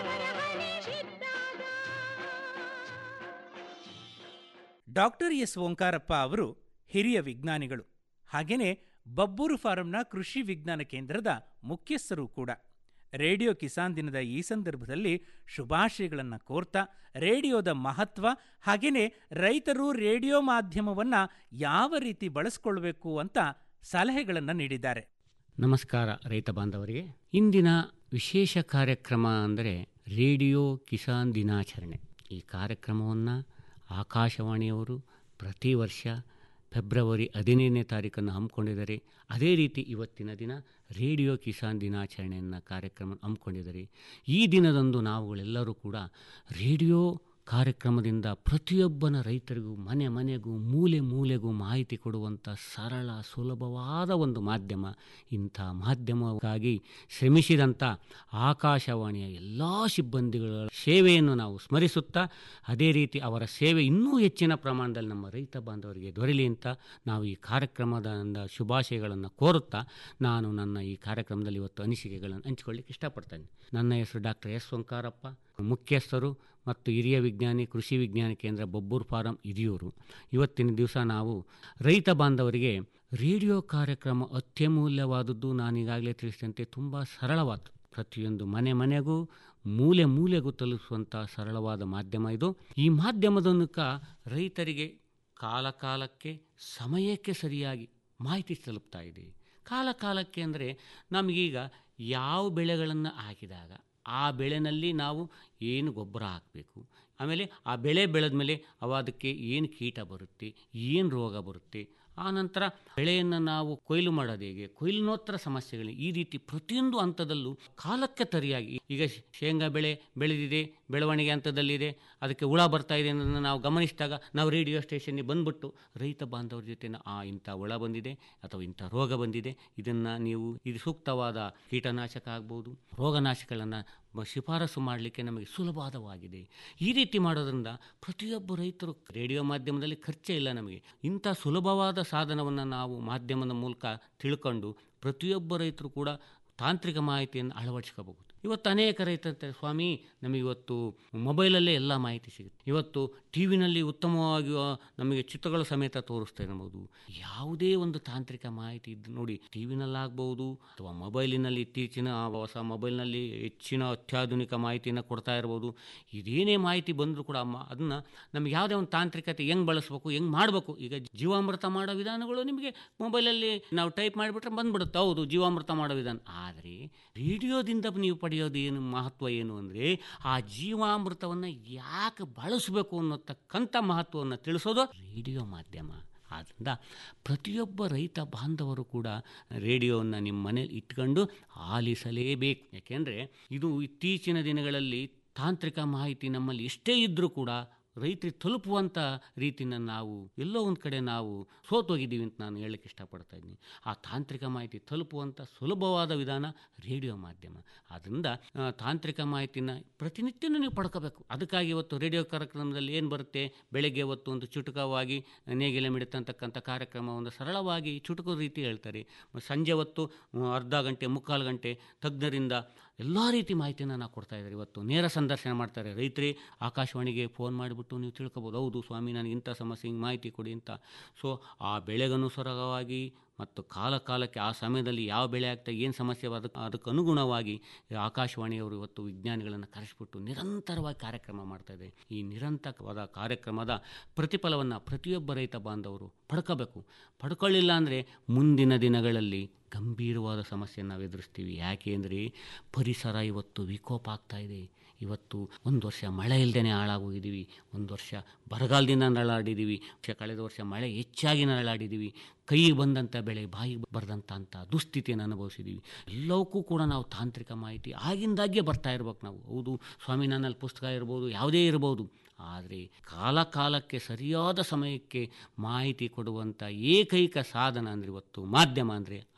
ಡಾಕ್ಟರ್ ಎಸ್ ಓಂಕಾರಪ್ಪ ಅವರು ಹಿರಿಯ ವಿಜ್ಞಾನಿಗಳು ಹಾಗೆಯೇ ಬಬ್ಬೂರು ಫಾರಂನ ಕೃಷಿ ವಿಜ್ಞಾನ ಕೇಂದ್ರದ ಮುಖ್ಯಸ್ಥರು ಕೂಡ ರೇಡಿಯೋ ಕಿಸಾನ್ ದಿನದ ಈ ಸಂದರ್ಭದಲ್ಲಿ ಶುಭಾಶಯಗಳನ್ನು ಕೋರ್ತಾ ರೇಡಿಯೋದ ಮಹತ್ವ ಹಾಗೆಯೇ ರೈತರು ರೇಡಿಯೋ ಮಾಧ್ಯಮವನ್ನು ಯಾವ ರೀತಿ ಬಳಸ್ಕೊಳ್ಬೇಕು ಅಂತ ಸಲಹೆಗಳನ್ನು ನೀಡಿದ್ದಾರೆ ನಮಸ್ಕಾರ ರೈತ ಬಾಂಧವರಿಗೆ ಇಂದಿನ ವಿಶೇಷ ಕಾರ್ಯಕ್ರಮ ಅಂದರೆ ರೇಡಿಯೋ ಕಿಸಾನ್ ದಿನಾಚರಣೆ ಈ ಕಾರ್ಯಕ್ರಮವನ್ನು ಆಕಾಶವಾಣಿಯವರು ಪ್ರತಿ ವರ್ಷ ಫೆಬ್ರವರಿ ಹದಿನೈದನೇ ತಾರೀಕನ್ನು ಹಮ್ಮಿಕೊಂಡಿದ್ದಾರೆ ಅದೇ ರೀತಿ ಇವತ್ತಿನ ದಿನ ರೇಡಿಯೋ ಕಿಸಾನ್ ದಿನಾಚರಣೆಯನ್ನು ಕಾರ್ಯಕ್ರಮ ಹಮ್ಮಿಕೊಂಡಿದ್ದಾರೆ ಈ ದಿನದಂದು ನಾವುಗಳೆಲ್ಲರೂ ಕೂಡ ರೇಡಿಯೋ ಕಾರ್ಯಕ್ರಮದಿಂದ ಪ್ರತಿಯೊಬ್ಬನ ರೈತರಿಗೂ ಮನೆ ಮನೆಗೂ ಮೂಲೆ ಮೂಲೆಗೂ ಮಾಹಿತಿ ಕೊಡುವಂಥ ಸರಳ ಸುಲಭವಾದ ಒಂದು ಮಾಧ್ಯಮ ಇಂಥ ಮಾಧ್ಯಮಕ್ಕಾಗಿ ಶ್ರಮಿಸಿದಂಥ ಆಕಾಶವಾಣಿಯ ಎಲ್ಲ ಸಿಬ್ಬಂದಿಗಳ ಸೇವೆಯನ್ನು ನಾವು ಸ್ಮರಿಸುತ್ತಾ ಅದೇ ರೀತಿ ಅವರ ಸೇವೆ ಇನ್ನೂ ಹೆಚ್ಚಿನ ಪ್ರಮಾಣದಲ್ಲಿ ನಮ್ಮ ರೈತ ಬಾಂಧವರಿಗೆ ದೊರೆಯಲಿ ಅಂತ ನಾವು ಈ ಕಾರ್ಯಕ್ರಮದ ಶುಭಾಶಯಗಳನ್ನು ಕೋರುತ್ತಾ ನಾನು ನನ್ನ ಈ ಕಾರ್ಯಕ್ರಮದಲ್ಲಿ ಇವತ್ತು ಅನಿಸಿಕೆಗಳನ್ನು ಹಂಚಿಕೊಳ್ಳಿಕ್ಕೆ ಇಷ್ಟಪಡ್ತೇನೆ ನನ್ನ ಹೆಸರು ಡಾಕ್ಟರ್ ಎಸ್ ಓಂಕಾರಪ್ಪ ಮುಖ್ಯಸ್ಥರು ಮತ್ತು ಹಿರಿಯ ವಿಜ್ಞಾನಿ ಕೃಷಿ ವಿಜ್ಞಾನ ಕೇಂದ್ರ ಬೊಬ್ಬೂರು ಫಾರಂ ಹಿರಿಯೂರು ಇವತ್ತಿನ ದಿವಸ ನಾವು ರೈತ ಬಾಂಧವರಿಗೆ ರೇಡಿಯೋ ಕಾರ್ಯಕ್ರಮ ಅತ್ಯಮೂಲ್ಯವಾದದ್ದು ನಾನೀಗಾಗಲೇ ತಿಳಿಸಿದಂತೆ ತುಂಬ ಸರಳವಾದ ಪ್ರತಿಯೊಂದು ಮನೆ ಮನೆಗೂ ಮೂಲೆ ಮೂಲೆಗೂ ತಲುಪಿಸುವಂಥ ಸರಳವಾದ ಮಾಧ್ಯಮ ಇದು ಈ ಮಾಧ್ಯಮದ ಮೂಲಕ ರೈತರಿಗೆ ಕಾಲ ಕಾಲಕ್ಕೆ ಸಮಯಕ್ಕೆ ಸರಿಯಾಗಿ ಮಾಹಿತಿ ತಲುಪ್ತಾ ಇದೆ ಕಾಲ ಕಾಲಕ್ಕೆ ಅಂದರೆ ನಮಗೀಗ ಯಾವ ಬೆಳೆಗಳನ್ನು ಹಾಕಿದಾಗ ಆ ಬೆಳೆನಲ್ಲಿ ನಾವು ಏನು ಗೊಬ್ಬರ ಹಾಕಬೇಕು ಆಮೇಲೆ ಆ ಬೆಳೆ ಬೆಳೆದ ಮೇಲೆ ಅವ ಅದಕ್ಕೆ ಏನು ಕೀಟ ಬರುತ್ತೆ ಏನು ರೋಗ ಬರುತ್ತೆ ಆ ನಂತರ ಬೆಳೆಯನ್ನು ನಾವು ಕೊಯ್ಲು ಮಾಡೋದು ಹೇಗೆ ಕೊಯ್ಲಿನೋತ್ತರ ಸಮಸ್ಯೆಗಳು ಈ ರೀತಿ ಪ್ರತಿಯೊಂದು ಹಂತದಲ್ಲೂ ಕಾಲಕ್ಕೆ ಸರಿಯಾಗಿ ಈಗ ಶೇಂಗಾ ಬೆಳೆ ಬೆಳೆದಿದೆ ಬೆಳವಣಿಗೆ ಹಂತದಲ್ಲಿದೆ ಅದಕ್ಕೆ ಹುಳ ಬರ್ತಾ ಇದೆ ಅನ್ನೋದನ್ನು ನಾವು ಗಮನಿಸಿದಾಗ ನಾವು ರೇಡಿಯೋ ಸ್ಟೇಷನ್ಗೆ ಬಂದ್ಬಿಟ್ಟು ರೈತ ಬಾಂಧವರ ಜೊತೆ ಆ ಇಂಥ ಹುಳ ಬಂದಿದೆ ಅಥವಾ ಇಂಥ ರೋಗ ಬಂದಿದೆ ಇದನ್ನು ನೀವು ಇದು ಸೂಕ್ತವಾದ ಕೀಟನಾಶಕ ಆಗ್ಬೋದು ರೋಗನಾಶಕಗಳನ್ನು ಶಿಫಾರಸು ಮಾಡಲಿಕ್ಕೆ ನಮಗೆ ಸುಲಭವಾದವಾಗಿದೆ ಈ ರೀತಿ ಮಾಡೋದ್ರಿಂದ ಪ್ರತಿಯೊಬ್ಬ ರೈತರು ರೇಡಿಯೋ ಮಾಧ್ಯಮದಲ್ಲಿ ಖರ್ಚೇ ಇಲ್ಲ ನಮಗೆ ಇಂಥ ಸುಲಭವಾದ ಸಾಧನವನ್ನು ನಾವು ಮಾಧ್ಯಮದ ಮೂಲಕ ತಿಳ್ಕೊಂಡು ಪ್ರತಿಯೊಬ್ಬ ರೈತರು ಕೂಡ ತಾಂತ್ರಿಕ ಮಾಹಿತಿಯನ್ನು ಅಳವಡಿಸ್ಕೋಬಹುದು ಇವತ್ತು ಅನೇಕ ರೈತರು ಅಂತಾರೆ ಸ್ವಾಮಿ ನಮಗೆ ಇವತ್ತು ಮೊಬೈಲಲ್ಲೇ ಎಲ್ಲ ಮಾಹಿತಿ ಸಿಗುತ್ತೆ ಇವತ್ತು ಟಿ ವಿನಲ್ಲಿ ಉತ್ತಮವಾಗಿ ನಮಗೆ ಚಿತ್ರಗಳ ಸಮೇತ ತೋರಿಸ್ತಾ ಇರಬಹುದು ಯಾವುದೇ ಒಂದು ತಾಂತ್ರಿಕ ಮಾಹಿತಿ ಇದ್ದು ನೋಡಿ ಟಿ ವಿನಲ್ಲಾಗ್ಬೋದು ಅಥವಾ ಮೊಬೈಲಿನಲ್ಲಿ ಇತ್ತೀಚಿನ ಹೊಸ ಮೊಬೈಲ್ನಲ್ಲಿ ಹೆಚ್ಚಿನ ಅತ್ಯಾಧುನಿಕ ಮಾಹಿತಿಯನ್ನು ಕೊಡ್ತಾ ಇರ್ಬೋದು ಇದೇನೇ ಮಾಹಿತಿ ಬಂದರೂ ಕೂಡ ಅದನ್ನು ನಮಗೆ ಯಾವುದೇ ಒಂದು ತಾಂತ್ರಿಕತೆ ಹೆಂಗೆ ಬಳಸಬೇಕು ಹೆಂಗೆ ಮಾಡಬೇಕು ಈಗ ಜೀವಾಮೃತ ಮಾಡೋ ವಿಧಾನಗಳು ನಿಮಗೆ ಮೊಬೈಲಲ್ಲಿ ನಾವು ಟೈಪ್ ಮಾಡಿಬಿಟ್ರೆ ಬಂದ್ಬಿಡುತ್ತೆ ಹೌದು ಜೀವಾಮೃತ ಮಾಡೋ ವಿಧಾನ ಆದರೆ ರೇಡಿಯೋದಿಂದ ನೀವು ಪಡೆಯೋದು ಏನು ಮಹತ್ವ ಏನು ಅಂದರೆ ಆ ಜೀವಾಮೃತವನ್ನು ಯಾಕೆ ಬಳಸಬೇಕು ಅನ್ನೋತಕ್ಕಂಥ ಮಹತ್ವವನ್ನು ತಿಳಿಸೋದು ರೇಡಿಯೋ ಮಾಧ್ಯಮ ಆದ್ದರಿಂದ ಪ್ರತಿಯೊಬ್ಬ ರೈತ ಬಾಂಧವರು ಕೂಡ ರೇಡಿಯೋವನ್ನು ನಿಮ್ಮ ಮನೇಲಿ ಇಟ್ಕೊಂಡು ಆಲಿಸಲೇಬೇಕು ಯಾಕೆಂದರೆ ಇದು ಇತ್ತೀಚಿನ ದಿನಗಳಲ್ಲಿ ತಾಂತ್ರಿಕ ಮಾಹಿತಿ ನಮ್ಮಲ್ಲಿ ಎಷ್ಟೇ ಇದ್ದರೂ ಕೂಡ ರೈತರಿಗೆ ತಲುಪುವಂಥ ರೀತಿನ ನಾವು ಎಲ್ಲೋ ಒಂದು ಕಡೆ ನಾವು ಸೋತೋಗಿದ್ದೀವಿ ಅಂತ ನಾನು ಹೇಳಕ್ಕೆ ಇಷ್ಟಪಡ್ತಾ ಇದ್ದೀನಿ ಆ ತಾಂತ್ರಿಕ ಮಾಹಿತಿ ತಲುಪುವಂಥ ಸುಲಭವಾದ ವಿಧಾನ ರೇಡಿಯೋ ಮಾಧ್ಯಮ ಆದ್ದರಿಂದ ತಾಂತ್ರಿಕ ಮಾಹಿತಿನ ಪ್ರತಿನಿತ್ಯನೂ ನೀವು ಪಡ್ಕೋಬೇಕು ಅದಕ್ಕಾಗಿ ಇವತ್ತು ರೇಡಿಯೋ ಕಾರ್ಯಕ್ರಮದಲ್ಲಿ ಏನು ಬರುತ್ತೆ ಬೆಳಗ್ಗೆ ಹೊತ್ತು ಒಂದು ಚುಟುಕವಾಗಿ ನೇಗಿಲೆ ಮಿಡಿತಂತಕ್ಕಂಥ ಕಾರ್ಯಕ್ರಮ ಒಂದು ಸರಳವಾಗಿ ಚುಟುಕು ರೀತಿ ಹೇಳ್ತಾರೆ ಸಂಜೆ ಹೊತ್ತು ಅರ್ಧ ಗಂಟೆ ಮುಕ್ಕಾಲು ಗಂಟೆ ತಜ್ಞರಿಂದ ಎಲ್ಲ ರೀತಿ ಮಾಹಿತಿಯನ್ನು ನಾವು ಕೊಡ್ತಾ ಇದ್ದಾರೆ ಇವತ್ತು ನೇರ ಸಂದರ್ಶನ ಮಾಡ್ತಾರೆ ರೈತರೇ ಆಕಾಶವಾಣಿಗೆ ಫೋನ್ ಮಾಡಿಬಿಟ್ಟು ನೀವು ತಿಳ್ಕೊಬೋದು ಹೌದು ಸ್ವಾಮಿ ನನಗೆ ಇಂಥ ಸಮಸ್ಯೆ ಹಿಂಗೆ ಮಾಹಿತಿ ಕೊಡಿ ಅಂತ ಸೊ ಆ ಬೆಳೆಗನುಸಾರವಾಗಿ ಮತ್ತು ಕಾಲ ಕಾಲಕ್ಕೆ ಆ ಸಮಯದಲ್ಲಿ ಯಾವ ಬೆಳೆ ಆಗ್ತಾ ಏನು ಸಮಸ್ಯೆ ಅದಕ್ಕೆ ಅದಕ್ಕೆ ಅನುಗುಣವಾಗಿ ಆಕಾಶವಾಣಿಯವರು ಇವತ್ತು ವಿಜ್ಞಾನಿಗಳನ್ನು ಕರೆಸಿಬಿಟ್ಟು ನಿರಂತರವಾಗಿ ಕಾರ್ಯಕ್ರಮ ಮಾಡ್ತಾ ಇದೆ ಈ ನಿರಂತರವಾದ ಕಾರ್ಯಕ್ರಮದ ಪ್ರತಿಫಲವನ್ನು ಪ್ರತಿಯೊಬ್ಬ ರೈತ ಬಾಂಧವರು ಪಡ್ಕೋಬೇಕು ಪಡ್ಕೊಳ್ಳಿಲ್ಲ ಅಂದರೆ ಮುಂದಿನ ದಿನಗಳಲ್ಲಿ ಗಂಭೀರವಾದ ಸಮಸ್ಯೆಯನ್ನು ನಾವು ಎದುರಿಸ್ತೀವಿ ಯಾಕೆ ಅಂದರೆ ಪರಿಸರ ಇವತ್ತು ವಿಕೋಪ ಆಗ್ತಾ ಇದೆ ಇವತ್ತು ಒಂದು ವರ್ಷ ಮಳೆ ಇಲ್ಲದೇ ಹಾಳಾಗೋಗಿದ್ದೀವಿ ಒಂದು ವರ್ಷ ಬರಗಾಲದಿಂದ ನರಳಾಡಿದ್ದೀವಿ ಕಳೆದ ವರ್ಷ ಮಳೆ ಹೆಚ್ಚಾಗಿ ನರಳಾಡಿದ್ದೀವಿ ಕೈಗೆ ಬಂದಂಥ ಬೆಳೆ ಬಾಯಿಗೆ ಬರೆದಂಥ ಅಂಥ ದುಸ್ಥಿತಿಯನ್ನು ಅನುಭವಿಸಿದ್ದೀವಿ ಎಲ್ಲವಕ್ಕೂ ಕೂಡ ನಾವು ತಾಂತ್ರಿಕ ಮಾಹಿತಿ ಆಗಿಂದಾಗೆ ಬರ್ತಾ ಇರ್ಬೇಕು ನಾವು ಹೌದು ಸ್ವಾಮಿ ನನ್ನಲ್ಲಿ ಪುಸ್ತಕ ಇರ್ಬೋದು ಯಾವುದೇ ಇರ್ಬೋದು ಆದರೆ ಕಾಲ ಕಾಲಕ್ಕೆ ಸರಿಯಾದ ಸಮಯಕ್ಕೆ ಮಾಹಿತಿ ಕೊಡುವಂಥ ಏಕೈಕ ಸಾಧನ ಅಂದರೆ ಇವತ್ತು ಮಾಧ್ಯಮ ಅಂದರೆ ಅದು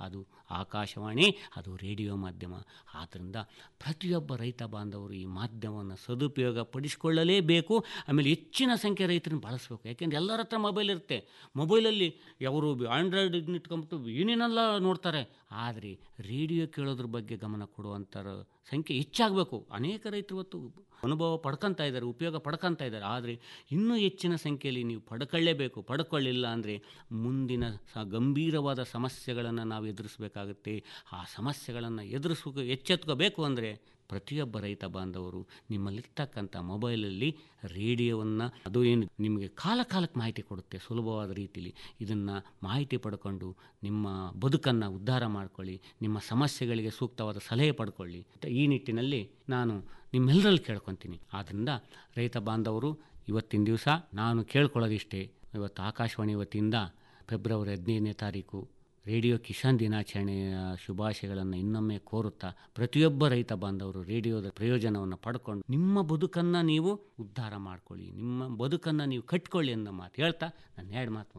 ಆಕಾಶವಾಣಿ ಅದು ರೇಡಿಯೋ ಮಾಧ್ಯಮ ಆದ್ದರಿಂದ ಪ್ರತಿಯೊಬ್ಬ ರೈತ ಬಾಂಧವರು ಈ ಮಾಧ್ಯಮವನ್ನು ಸದುಪಯೋಗ ಪಡಿಸಿಕೊಳ್ಳಲೇಬೇಕು ಆಮೇಲೆ ಹೆಚ್ಚಿನ ಸಂಖ್ಯೆ ರೈತರನ್ನು ಬಳಸಬೇಕು ಯಾಕೆಂದರೆ ಎಲ್ಲರ ಹತ್ರ ಮೊಬೈಲ್ ಇರುತ್ತೆ ಮೊಬೈಲಲ್ಲಿ ಅವರು ಆಂಡ್ರಾಯ್ಡ್ ಇದನ್ನ ಇಟ್ಕೊಂಬಿಟ್ಟು ಏನೇನೆಲ್ಲ ನೋಡ್ತಾರೆ ಆದರೆ ರೇಡಿಯೋ ಕೇಳೋದ್ರ ಬಗ್ಗೆ ಗಮನ ಕೊಡುವಂಥರ ಸಂಖ್ಯೆ ಹೆಚ್ಚಾಗಬೇಕು ಅನೇಕ ರೈತರು ಇವತ್ತು ಅನುಭವ ಪಡ್ಕೊತಾ ಇದ್ದಾರೆ ಉಪಯೋಗ ಪಡ್ಕೊತಾ ಇದ್ದಾರೆ ಆದರೆ ಇನ್ನೂ ಹೆಚ್ಚಿನ ಸಂಖ್ಯೆಯಲ್ಲಿ ನೀವು ಪಡ್ಕೊಳ್ಳೇಬೇಕು ಪಡ್ಕೊಳ್ಳಿಲ್ಲ ಅಂದರೆ ಮುಂದಿನ ಸ ಗಂಭೀರವಾದ ಸಮಸ್ಯೆಗಳನ್ನು ನಾವು ಎದುರಿಸಬೇಕಾಗುತ್ತೆ ಆ ಸಮಸ್ಯೆಗಳನ್ನು ಎದುರಿಸೋ ಎಚ್ಚೆತ್ಕೋಬೇಕು ಅಂದರೆ ಪ್ರತಿಯೊಬ್ಬ ರೈತ ಬಾಂಧವರು ನಿಮ್ಮಲ್ಲಿರ್ತಕ್ಕಂಥ ಮೊಬೈಲಲ್ಲಿ ರೇಡಿಯೋವನ್ನು ಅದು ಏನು ನಿಮಗೆ ಕಾಲ ಕಾಲಕ್ಕೆ ಮಾಹಿತಿ ಕೊಡುತ್ತೆ ಸುಲಭವಾದ ರೀತಿಯಲ್ಲಿ ಇದನ್ನು ಮಾಹಿತಿ ಪಡ್ಕೊಂಡು ನಿಮ್ಮ ಬದುಕನ್ನು ಉದ್ಧಾರ ಮಾಡ್ಕೊಳ್ಳಿ ನಿಮ್ಮ ಸಮಸ್ಯೆಗಳಿಗೆ ಸೂಕ್ತವಾದ ಸಲಹೆ ಪಡ್ಕೊಳ್ಳಿ ಈ ನಿಟ್ಟಿನಲ್ಲಿ ನಾನು ನಿಮ್ಮೆಲ್ಲರಲ್ಲಿ ಕೇಳ್ಕೊತೀನಿ ಆದ್ದರಿಂದ ರೈತ ಬಾಂಧವರು ಇವತ್ತಿನ ದಿವಸ ನಾನು ಕೇಳ್ಕೊಳ್ಳೋದಿಷ್ಟೇ ಇವತ್ತು ಆಕಾಶವಾಣಿ ವತಿಯಿಂದ ಫೆಬ್ರವರಿ ಹದಿನೈದನೇ ತಾರೀಕು ರೇಡಿಯೋ ಕಿಸಾನ್ ದಿನಾಚರಣೆಯ ಶುಭಾಶಯಗಳನ್ನು ಇನ್ನೊಮ್ಮೆ ಕೋರುತ್ತಾ ಪ್ರತಿಯೊಬ್ಬ ರೈತ ಬಾಂಧವರು ರೇಡಿಯೋದ ಪ್ರಯೋಜನವನ್ನು ಪಡ್ಕೊಂಡು ನಿಮ್ಮ ಬದುಕನ್ನು ನೀವು ಉದ್ಧಾರ ಮಾಡ್ಕೊಳ್ಳಿ ನಿಮ್ಮ ಬದುಕನ್ನು ನೀವು ಕಟ್ಕೊಳ್ಳಿ ಅನ್ನೋ ಮಾತು ಹೇಳ್ತಾ ನಾನು ಎರಡು ಮಾತು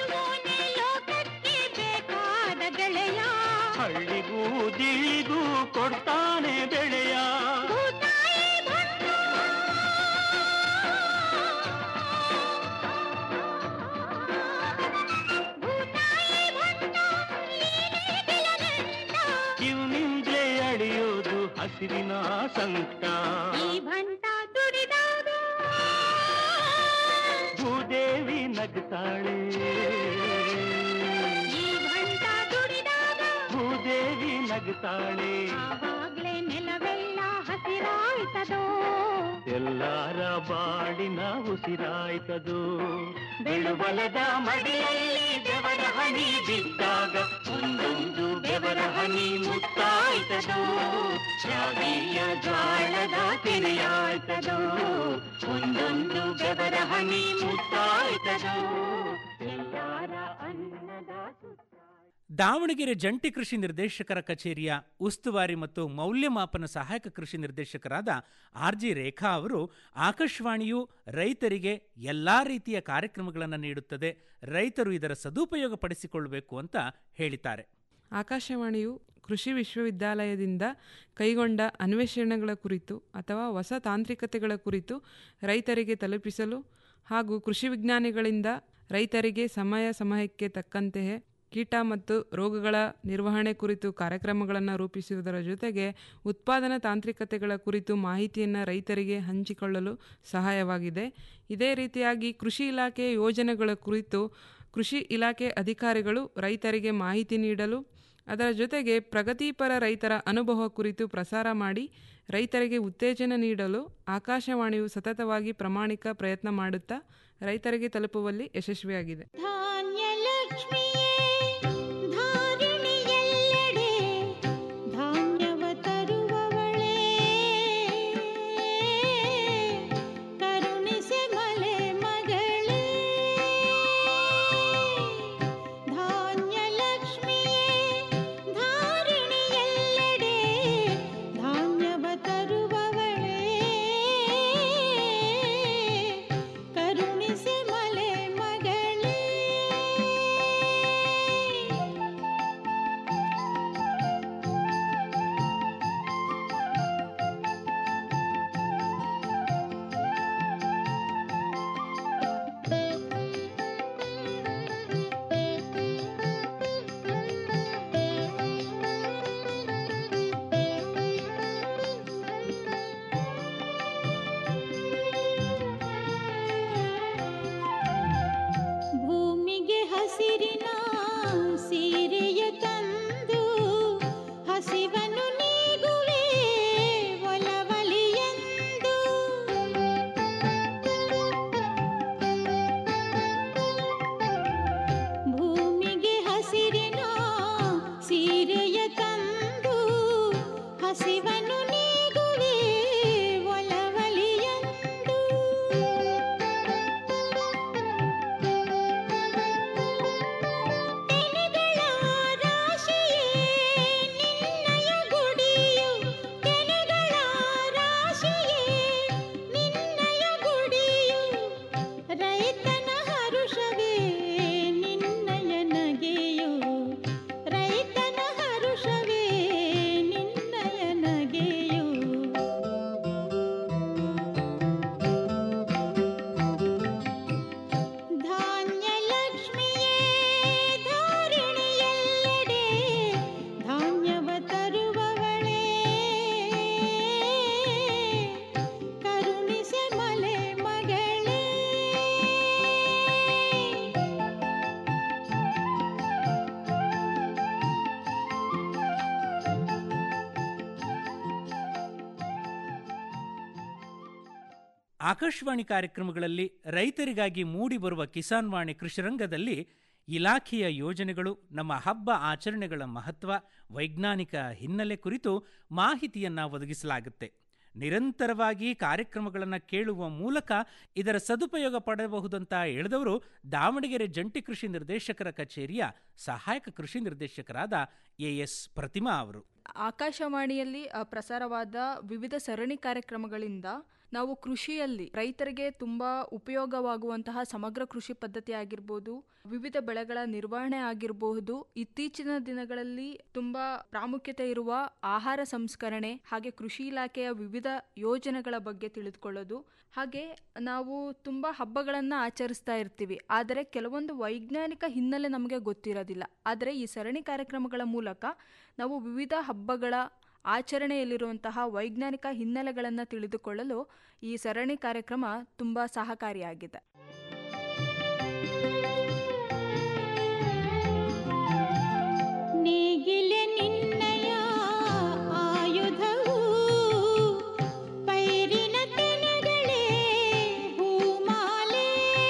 ಗೆಳೆಯ ಹಳ್ಳಿಗೂ ದಿಳಿಗೂ ಕೊಡ್ತಾನೆ ಬೆಳೆಯ ಇವನಿಂದಲೇ ಅಳಿಯೋದು ಹಸಿರಿನ ಸಂಕಟ ಭೂದೇವಿ ನಗ್ತಾಳೆ ಭೂದೇವಿ ನಗ್ತಾಳೆ ನೆಲವೆಲ್ಲ ಹಸಿರಾಯ್ತದೋ ಎಲ್ಲಾರ ಬಾಡಿನ ಉಸಿರಾಯ್ತದು ಬೆಳುಬಲದ ಮಡಿಯಲ್ಲಿ ಬೆವರ ಹನಿ ಬಿದ್ದಾಗ ಒಂದೊಂದು ಬೆವರ ಹನಿ ಮುತ್ತಾಯ್ತದು ಶಾವಿಯ ಜ್ವಾಳದ ತೆರೆಯಾಯ್ತದು ಒಂದೊಂದು ಬೆವರ ಹನಿ ಮುತ್ತಾಯ್ತದು ಎಲ್ಲಾರ ಅನ್ನದ ದಾವಣಗೆರೆ ಜಂಟಿ ಕೃಷಿ ನಿರ್ದೇಶಕರ ಕಚೇರಿಯ ಉಸ್ತುವಾರಿ ಮತ್ತು ಮೌಲ್ಯಮಾಪನ ಸಹಾಯಕ ಕೃಷಿ ನಿರ್ದೇಶಕರಾದ ಆರ್ ಜಿ ರೇಖಾ ಅವರು ಆಕಾಶವಾಣಿಯು ರೈತರಿಗೆ ಎಲ್ಲ ರೀತಿಯ ಕಾರ್ಯಕ್ರಮಗಳನ್ನು ನೀಡುತ್ತದೆ ರೈತರು ಇದರ ಸದುಪಯೋಗ ಪಡಿಸಿಕೊಳ್ಳಬೇಕು ಅಂತ ಹೇಳಿದ್ದಾರೆ ಆಕಾಶವಾಣಿಯು ಕೃಷಿ ವಿಶ್ವವಿದ್ಯಾಲಯದಿಂದ ಕೈಗೊಂಡ ಅನ್ವೇಷಣೆಗಳ ಕುರಿತು ಅಥವಾ ಹೊಸ ತಾಂತ್ರಿಕತೆಗಳ ಕುರಿತು ರೈತರಿಗೆ ತಲುಪಿಸಲು ಹಾಗೂ ಕೃಷಿ ವಿಜ್ಞಾನಿಗಳಿಂದ ರೈತರಿಗೆ ಸಮಯ ಸಮಯಕ್ಕೆ ತಕ್ಕಂತೆಯೇ ಕೀಟ ಮತ್ತು ರೋಗಗಳ ನಿರ್ವಹಣೆ ಕುರಿತು ಕಾರ್ಯಕ್ರಮಗಳನ್ನು ರೂಪಿಸುವುದರ ಜೊತೆಗೆ ಉತ್ಪಾದನಾ ತಾಂತ್ರಿಕತೆಗಳ ಕುರಿತು ಮಾಹಿತಿಯನ್ನು ರೈತರಿಗೆ ಹಂಚಿಕೊಳ್ಳಲು ಸಹಾಯವಾಗಿದೆ ಇದೇ ರೀತಿಯಾಗಿ ಕೃಷಿ ಇಲಾಖೆಯ ಯೋಜನೆಗಳ ಕುರಿತು ಕೃಷಿ ಇಲಾಖೆ ಅಧಿಕಾರಿಗಳು ರೈತರಿಗೆ ಮಾಹಿತಿ ನೀಡಲು ಅದರ ಜೊತೆಗೆ ಪ್ರಗತಿಪರ ರೈತರ ಅನುಭವ ಕುರಿತು ಪ್ರಸಾರ ಮಾಡಿ ರೈತರಿಗೆ ಉತ್ತೇಜನ ನೀಡಲು ಆಕಾಶವಾಣಿಯು ಸತತವಾಗಿ ಪ್ರಾಮಾಣಿಕ ಪ್ರಯತ್ನ ಮಾಡುತ್ತಾ ರೈತರಿಗೆ ತಲುಪುವಲ್ಲಿ ಯಶಸ್ವಿಯಾಗಿದೆ ಧಾನ್ಯ ಲಕ್ಷ್ಮಿಯೇ ಧಾರಿಣಿಯೆಲ್ಲೆಡೆ ಧಾನ್ಯವ ತರುವವಳೇ ಕರುಣಿಸೆ ಮಲೆ ಮಗಳೇ ಧಾನ್ಯ ಲಕ್ಷ್ಮಿಯೇ ಧಾರಿಣಿಯೆಲ್ಲೆಡೆ ಧಾನ್ಯವ ತರುವವಳೇ ಕರುಣಿಸೆ ಮಲೆ ಮಗಳೇ ಭೂಮಿಗೆ ಹಸಿರಿನ ಸೀರೆಯ ತಂದು ಹಸಿವನ್ನು ನೀಗುವೆ ಒಲವಲಿಯಂದು ಭೂಮಿಗೆ ಹಸಿರಿನ ಸೀರೆಯ ತಂದು ಹಸಿವನ್ನು ನೀಗುವೆ ಒಲವಲಿಯಂದು ತೆನೆಗಳ ರಾಶಿಯೇ ನಿನ್ನಯ ಗುಡಿಯು ತೆನೆಗಳ ರಾಶಿಯೇ ನಿನ್ನಯ ಗುಡಿಯು ರೈತನ ಹರುಷವೇ ನಿನ್ನಯ ನಗೆಯು ರೈತನ ಹರುಷವೇ ಆಕಾಶವಾಣಿ ಕಾರ್ಯಕ್ರಮಗಳಲ್ಲಿ ರೈತರಿಗಾಗಿ ಮೂಡಿಬರುವ ಕಿಸಾನ್ ವಾಣಿ ಕೃಷಿರಂಗದಲ್ಲಿ ಇಲಾಖೆಯ ಯೋಜನೆಗಳು ನಮ್ಮ ಹಬ್ಬ ಆಚರಣೆಗಳ ಮಹತ್ವ ವೈಜ್ಞಾನಿಕ ಹಿನ್ನೆಲೆ ಕುರಿತು ಮಾಹಿತಿಯನ್ನು ಒದಗಿಸಲಾಗುತ್ತೆ ನಿರಂತರವಾಗಿ ಕಾರ್ಯಕ್ರಮಗಳನ್ನು ಕೇಳುವ ಮೂಲಕ ಇದರ ಸದುಪಯೋಗ ಪಡೆಯಬಹುದಂತ ಹೇಳಿದವರು ದಾವಣಗೆರೆ ಜಂಟಿ ಕೃಷಿ ನಿರ್ದೇಶಕರ ಕಚೇರಿಯ ಸಹಾಯಕ ಕೃಷಿ ನಿರ್ದೇಶಕರಾದ ಎ ಎಸ್ ಪ್ರತಿಮಾ ಅವರು ಆಕಾಶವಾಣಿಯಲ್ಲಿ ಅ, ಪ್ರಸಾರವಾದ ವಿವಿಧ ಸರಣಿ ಕಾರ್ಯಕ್ರಮಗಳಿಂದ ನಾವು ಕೃಷಿಯಲ್ಲಿ ರೈತರಿಗೆ ತುಂಬ ಉಪಯೋಗವಾಗುವಂತಹ ಸಮಗ್ರ ಕೃಷಿ ಪದ್ಧತಿ ಆಗಿರ್ಬೋದು ವಿವಿಧ ಬೆಳೆಗಳ ನಿರ್ವಹಣೆ ಆಗಿರಬಹುದು ಇತ್ತೀಚಿನ ದಿನಗಳಲ್ಲಿ ತುಂಬ ಪ್ರಾಮುಖ್ಯತೆ ಇರುವ ಆಹಾರ ಸಂಸ್ಕರಣೆ ಹಾಗೆ ಕೃಷಿ ಇಲಾಖೆಯ ವಿವಿಧ ಯೋಜನೆಗಳ ಬಗ್ಗೆ ತಿಳಿದುಕೊಳ್ಳೋದು ಹಾಗೆ ನಾವು ತುಂಬ ಹಬ್ಬಗಳನ್ನು ಆಚರಿಸ್ತಾ ಇರ್ತೀವಿ ಆದರೆ ಕೆಲವೊಂದು ವೈಜ್ಞಾನಿಕ ಹಿನ್ನೆಲೆ ನಮಗೆ ಗೊತ್ತಿರೋದಿಲ್ಲ ಆದರೆ ಈ ಸರಣಿ ಕಾರ್ಯಕ್ರಮಗಳ ಮೂಲಕ ನಾವು ವಿವಿಧ ಹಬ್ಬಗಳ ಆಚರಣೆಯಲ್ಲಿರುವಂತಹ ವೈಜ್ಞಾನಿಕ ಹಿನ್ನೆಲೆಗಳನ್ನು ತಿಳಿದುಕೊಳ್ಳಲು ಈ ಸರಣಿ ಕಾರ್ಯಕ್ರಮ ತುಂಬ ಸಹಕಾರಿಯಾಗಿದೆ ನೇಗಿಲೆ ನಿನ್ನಯ ಆಯುಧವು ಪೈರಿನ ತೆನೆಗಳೇ ಹೂಮಾಲೆ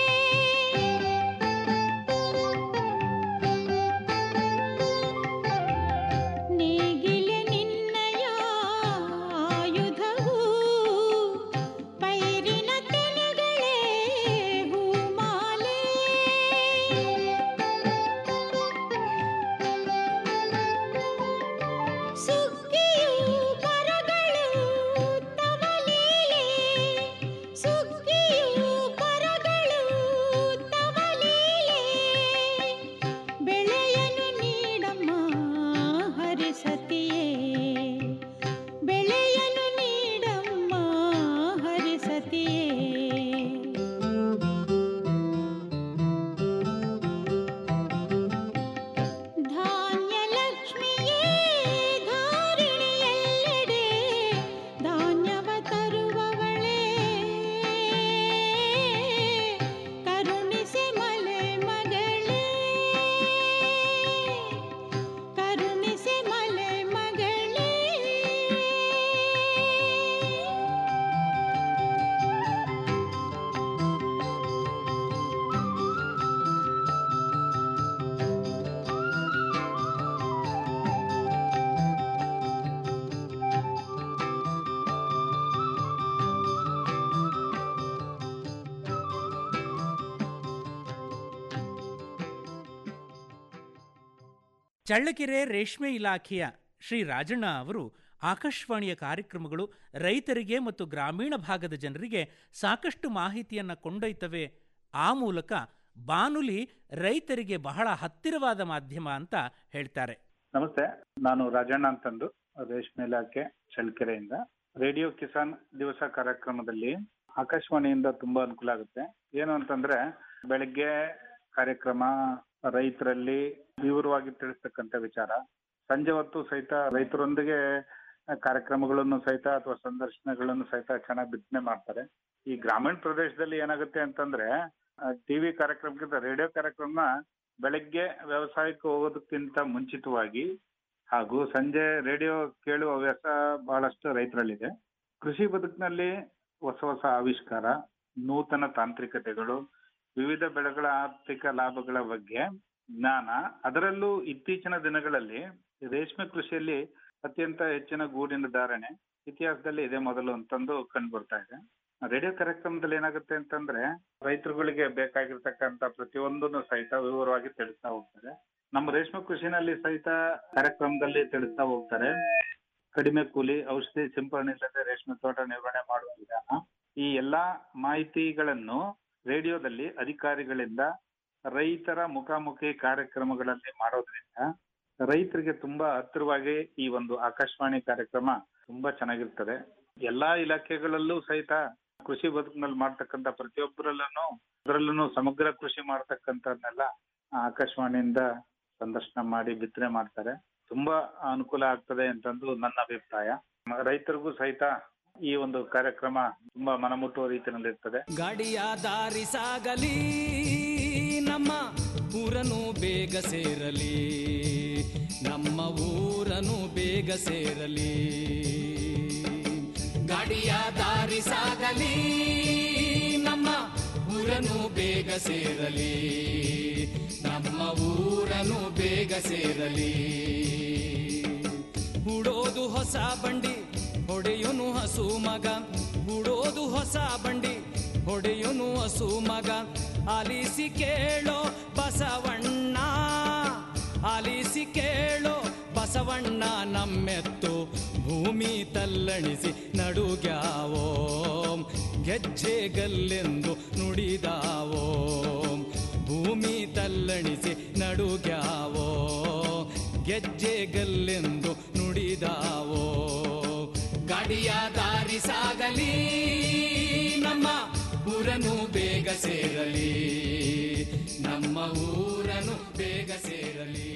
ನೇಗಿಲೆ ನಿನ್ನಯ ಆಯುಧವು ಪೈರಿನ ತೆನೆಗಳೇ ಹೂಮಾಲೆ ಸುಗ್ಗಿಯು ಪರಗಳು ತವಲೀಲೆ ಸುಗ್ಗಿಯು ಪರಗಳು ತವಲೀಲೆ ಬೆಳೆಯನು ನೀಡಮ್ಮ ಹರಿಸತಿಯೇ ಬೆಳೆಯನು ನೀಡಮ್ಮ ಹರಿಸತಿಯೇ ಧಾನ್ಯ ಲಕ್ಷ್ಮಿಯೇ ಧಾರಿಣಿಯೆಲ್ಲೆಡೆ ಧಾನ್ಯವ ತರುವವಳೇ ಕರುಣಿಸಿ ಮಲೆ ಮಗಳೇ ಕರುಣಿಸಿ ಮಲೆ ಮಗಳೇ ಚಳ್ಳಕೆರೆ ರೇಷ್ಮೆ ಇಲಾಖೆಯ ಶ್ರೀ ರಾಜಣ್ಣ ಅವರು ಆಕಾಶವಾಣಿಯ ಕಾರ್ಯಕ್ರಮಗಳು ರೈತರಿಗೆ ಮತ್ತು ಗ್ರಾಮೀಣ ಭಾಗದ ಜನರಿಗೆ ಸಾಕಷ್ಟು ಮಾಹಿತಿಯನ್ನು ಕೊಂಡೊಯ್ತವೆ ಆ ಮೂಲಕ ಬಾನುಲಿ ರೈತರಿಗೆ ಬಹಳ ಹತ್ತಿರವಾದ ಮಾಧ್ಯಮ ಅಂತ ಹೇಳ್ತಾರೆ ನಮಸ್ತೆ ನಾನು ರಾಜಣ್ಣ ಅಂತಂದು ರೇಷ್ಮೆ ಇಲಾಖೆ ಚಳ್ಳಕೆರೆಯಿಂದ ರೇಡಿಯೋ ಕಿಸಾನ್ ದಿವಸ ಕಾರ್ಯಕ್ರಮದಲ್ಲಿ ಆಕಾಶವಾಣಿಯಿಂದ ತುಂಬಾ ಅನುಕೂಲ ಆಗುತ್ತೆ ಏನು ಅಂತಂದ್ರೆ ಬೆಳಗ್ಗೆ ಕಾರ್ಯಕ್ರಮ ರೈತರಲ್ಲಿ ವಿವರವಾಗಿ ತಿಳಿಸ್ತಕ್ಕಂಥ ವಿಚಾರ ಸಂಜೆ ಹೊತ್ತು ಸಹಿತ ರೈತರೊಂದಿಗೆ ಕಾರ್ಯಕ್ರಮಗಳನ್ನು ಸಹಿತ ಅಥವಾ ಸಂದರ್ಶನಗಳನ್ನು ಸಹಿತ ಚೆನ್ನಾಗಿ ಬಿತ್ತನೆ ಮಾಡ್ತಾರೆ ಈ ಗ್ರಾಮೀಣ ಪ್ರದೇಶದಲ್ಲಿ ಏನಾಗುತ್ತೆ ಅಂತಂದ್ರೆ ಟಿವಿ ಕಾರ್ಯಕ್ರಮಕ್ಕಿಂತ ರೇಡಿಯೋ ಕಾರ್ಯಕ್ರಮ ಬೆಳಗ್ಗೆ ವ್ಯವಸಾಯಕ್ಕೆ ಹೋಗೋದಕ್ಕಿಂತ ಮುಂಚಿತವಾಗಿ ಹಾಗೂ ಸಂಜೆ ರೇಡಿಯೋ ಕೇಳುವ ಹವ್ಯಾಸ ಬಹಳಷ್ಟು ರೈತರಲ್ಲಿದೆ ಕೃಷಿ ಬದುಕಿನಲ್ಲಿ ಹೊಸ ಹೊಸ ಆವಿಷ್ಕಾರ ನೂತನ ತಾಂತ್ರಿಕತೆಗಳು ವಿವಿಧ ಬೆಳೆಗಳ ಆರ್ಥಿಕ ಲಾಭಗಳ ಬಗ್ಗೆ ಜ್ಞಾನ ಅದರಲ್ಲೂ ಇತ್ತೀಚಿನ ದಿನಗಳಲ್ಲಿ ರೇಷ್ಮೆ ಕೃಷಿಯಲ್ಲಿ ಅತ್ಯಂತ ಹೆಚ್ಚಿನ ಗೂಡಿನ ಧಾರಣೆ ಇತಿಹಾಸದಲ್ಲಿ ಇದೇ ಮೊದಲು ಅಂತಂದು ಕಂಡು ಬರ್ತಾ ಇದೆ ರೇಡಿಯೋ ಕಾರ್ಯಕ್ರಮದಲ್ಲಿ ಏನಾಗುತ್ತೆ ಅಂತಂದ್ರೆ ರೈತರುಗಳಿಗೆ ಬೇಕಾಗಿರ್ತಕ್ಕಂಥ ಪ್ರತಿಯೊಂದನ್ನು ಸಹಿತ ವಿವರವಾಗಿ ತಿಳಿಸ್ತಾ ಹೋಗ್ತಾರೆ ನಮ್ಮ ರೇಷ್ಮೆ ಕೃಷಿನಲ್ಲಿ ಸಹಿತ ಕಾರ್ಯಕ್ರಮದಲ್ಲಿ ತಿಳಿಸ್ತಾ ಹೋಗ್ತಾರೆ ಕಡಿಮೆ ಕೂಲಿ ಔಷಧಿ ಸಿಂಪರಣೆ ಇಲ್ಲದೆ ರೇಷ್ಮೆ ತೋಟ ನಿರ್ವಹಣೆ ಮಾಡುವ ವಿಧಾನ ಈ ಎಲ್ಲಾ ಮಾಹಿತಿಗಳನ್ನು ರೇಡಿಯೋದಲ್ಲಿ ಅಧಿಕಾರಿಗಳಿಂದ ರೈತರ ಮುಖಾಮುಖಿ ಕಾರ್ಯಕ್ರಮಗಳಲ್ಲಿ ಮಾಡೋದ್ರಿಂದ ರೈತರಿಗೆ ತುಂಬಾ ಹತ್ತಿರವಾಗಿ ಈ ಒಂದು ಆಕಾಶವಾಣಿ ಕಾರ್ಯಕ್ರಮ ತುಂಬಾ ಚೆನ್ನಾಗಿರ್ತದೆ ಎಲ್ಲಾ ಇಲಾಖೆಗಳಲ್ಲೂ ಸಹಿತ ಕೃಷಿ ಬದುಕಿನಲ್ಲಿ ಮಾಡ್ತಕ್ಕಂಥ ಪ್ರತಿಯೊಬ್ಬರಲ್ಲೂ ಅದರಲ್ಲೂ ಸಮಗ್ರ ಕೃಷಿ ಮಾಡ್ತಕ್ಕಂಥದ್ನೆಲ್ಲ ಆಕಾಶವಾಣಿಯಿಂದ ಸಂದರ್ಶನ ಮಾಡಿ ಬಿತ್ತನೆ ಮಾಡ್ತಾರೆ ತುಂಬಾ ಅನುಕೂಲ ಆಗ್ತದೆ ಅಂತಂದು ನನ್ನ ಅಭಿಪ್ರಾಯ ರೈತರಿಗೂ ಸಹಿತ ಈ ಒಂದು ಕಾರ್ಯಕ್ರಮ ತುಂಬಾ ಮನಮುಟ್ಟುವ ರೀತಿಯಲ್ಲಿ ಇರ್ತದೆ ಗಾಡಿಯ ದಾರಿ ಸಾಗಲಿ ನಮ್ಮ ಊರನು ಬೇಗ ಸೇರಲಿ ನಮ್ಮ ಊರನು ಬೇಗ ಸೇರಲಿ ಗಾಡಿಯ ದಾರಿ ಸಾಗಲಿ ಊರನು ಬೇಗ ಸೇರಲಿ ನಮ್ಮ ಊರನು ಬೇಗ ಸೇರಲಿ ಹೂಡೋದು ಹೊಸ ಬಂಡಿ ಹೊಡೆಯುನು ಹಸು ಮಗ ಹೂಡೋದು ಹೊಸ ಬಂಡಿ ಹೊಡೆಯುನು ಹಸು ಮಗ ಆಲಿಸಿ ಕೇಳೋ ಬಸವಣ್ಣ ಆಲಿಸಿ ಕೇಳೋ ಬಸವಣ್ಣ ನಮ್ಮೆತ್ತು ಭೂಮಿ ತಲ್ಲಣಿಸಿ ನಡುಗ್ಯಾವೋ ಗೆಜ್ಜೆಗಲ್ಲೆಂದು ನುಡಿದಾವೋ ಭೂಮಿ ತಲ್ಲಣಿಸಿ ನಡುಗ್ಯಾವೋ ಗೆಜ್ಜೆಗಲ್ಲೆಂದು ನುಡಿದಾವೋ ಗಾಡಿಯ ದಾರಿ ಸಾಗಲಿ ನಮ್ಮ ಊರನು ಬೇಗ ಸೇರಲಿ ನಮ್ಮ ಊರನು ಬೇಗ ಸೇರಲಿ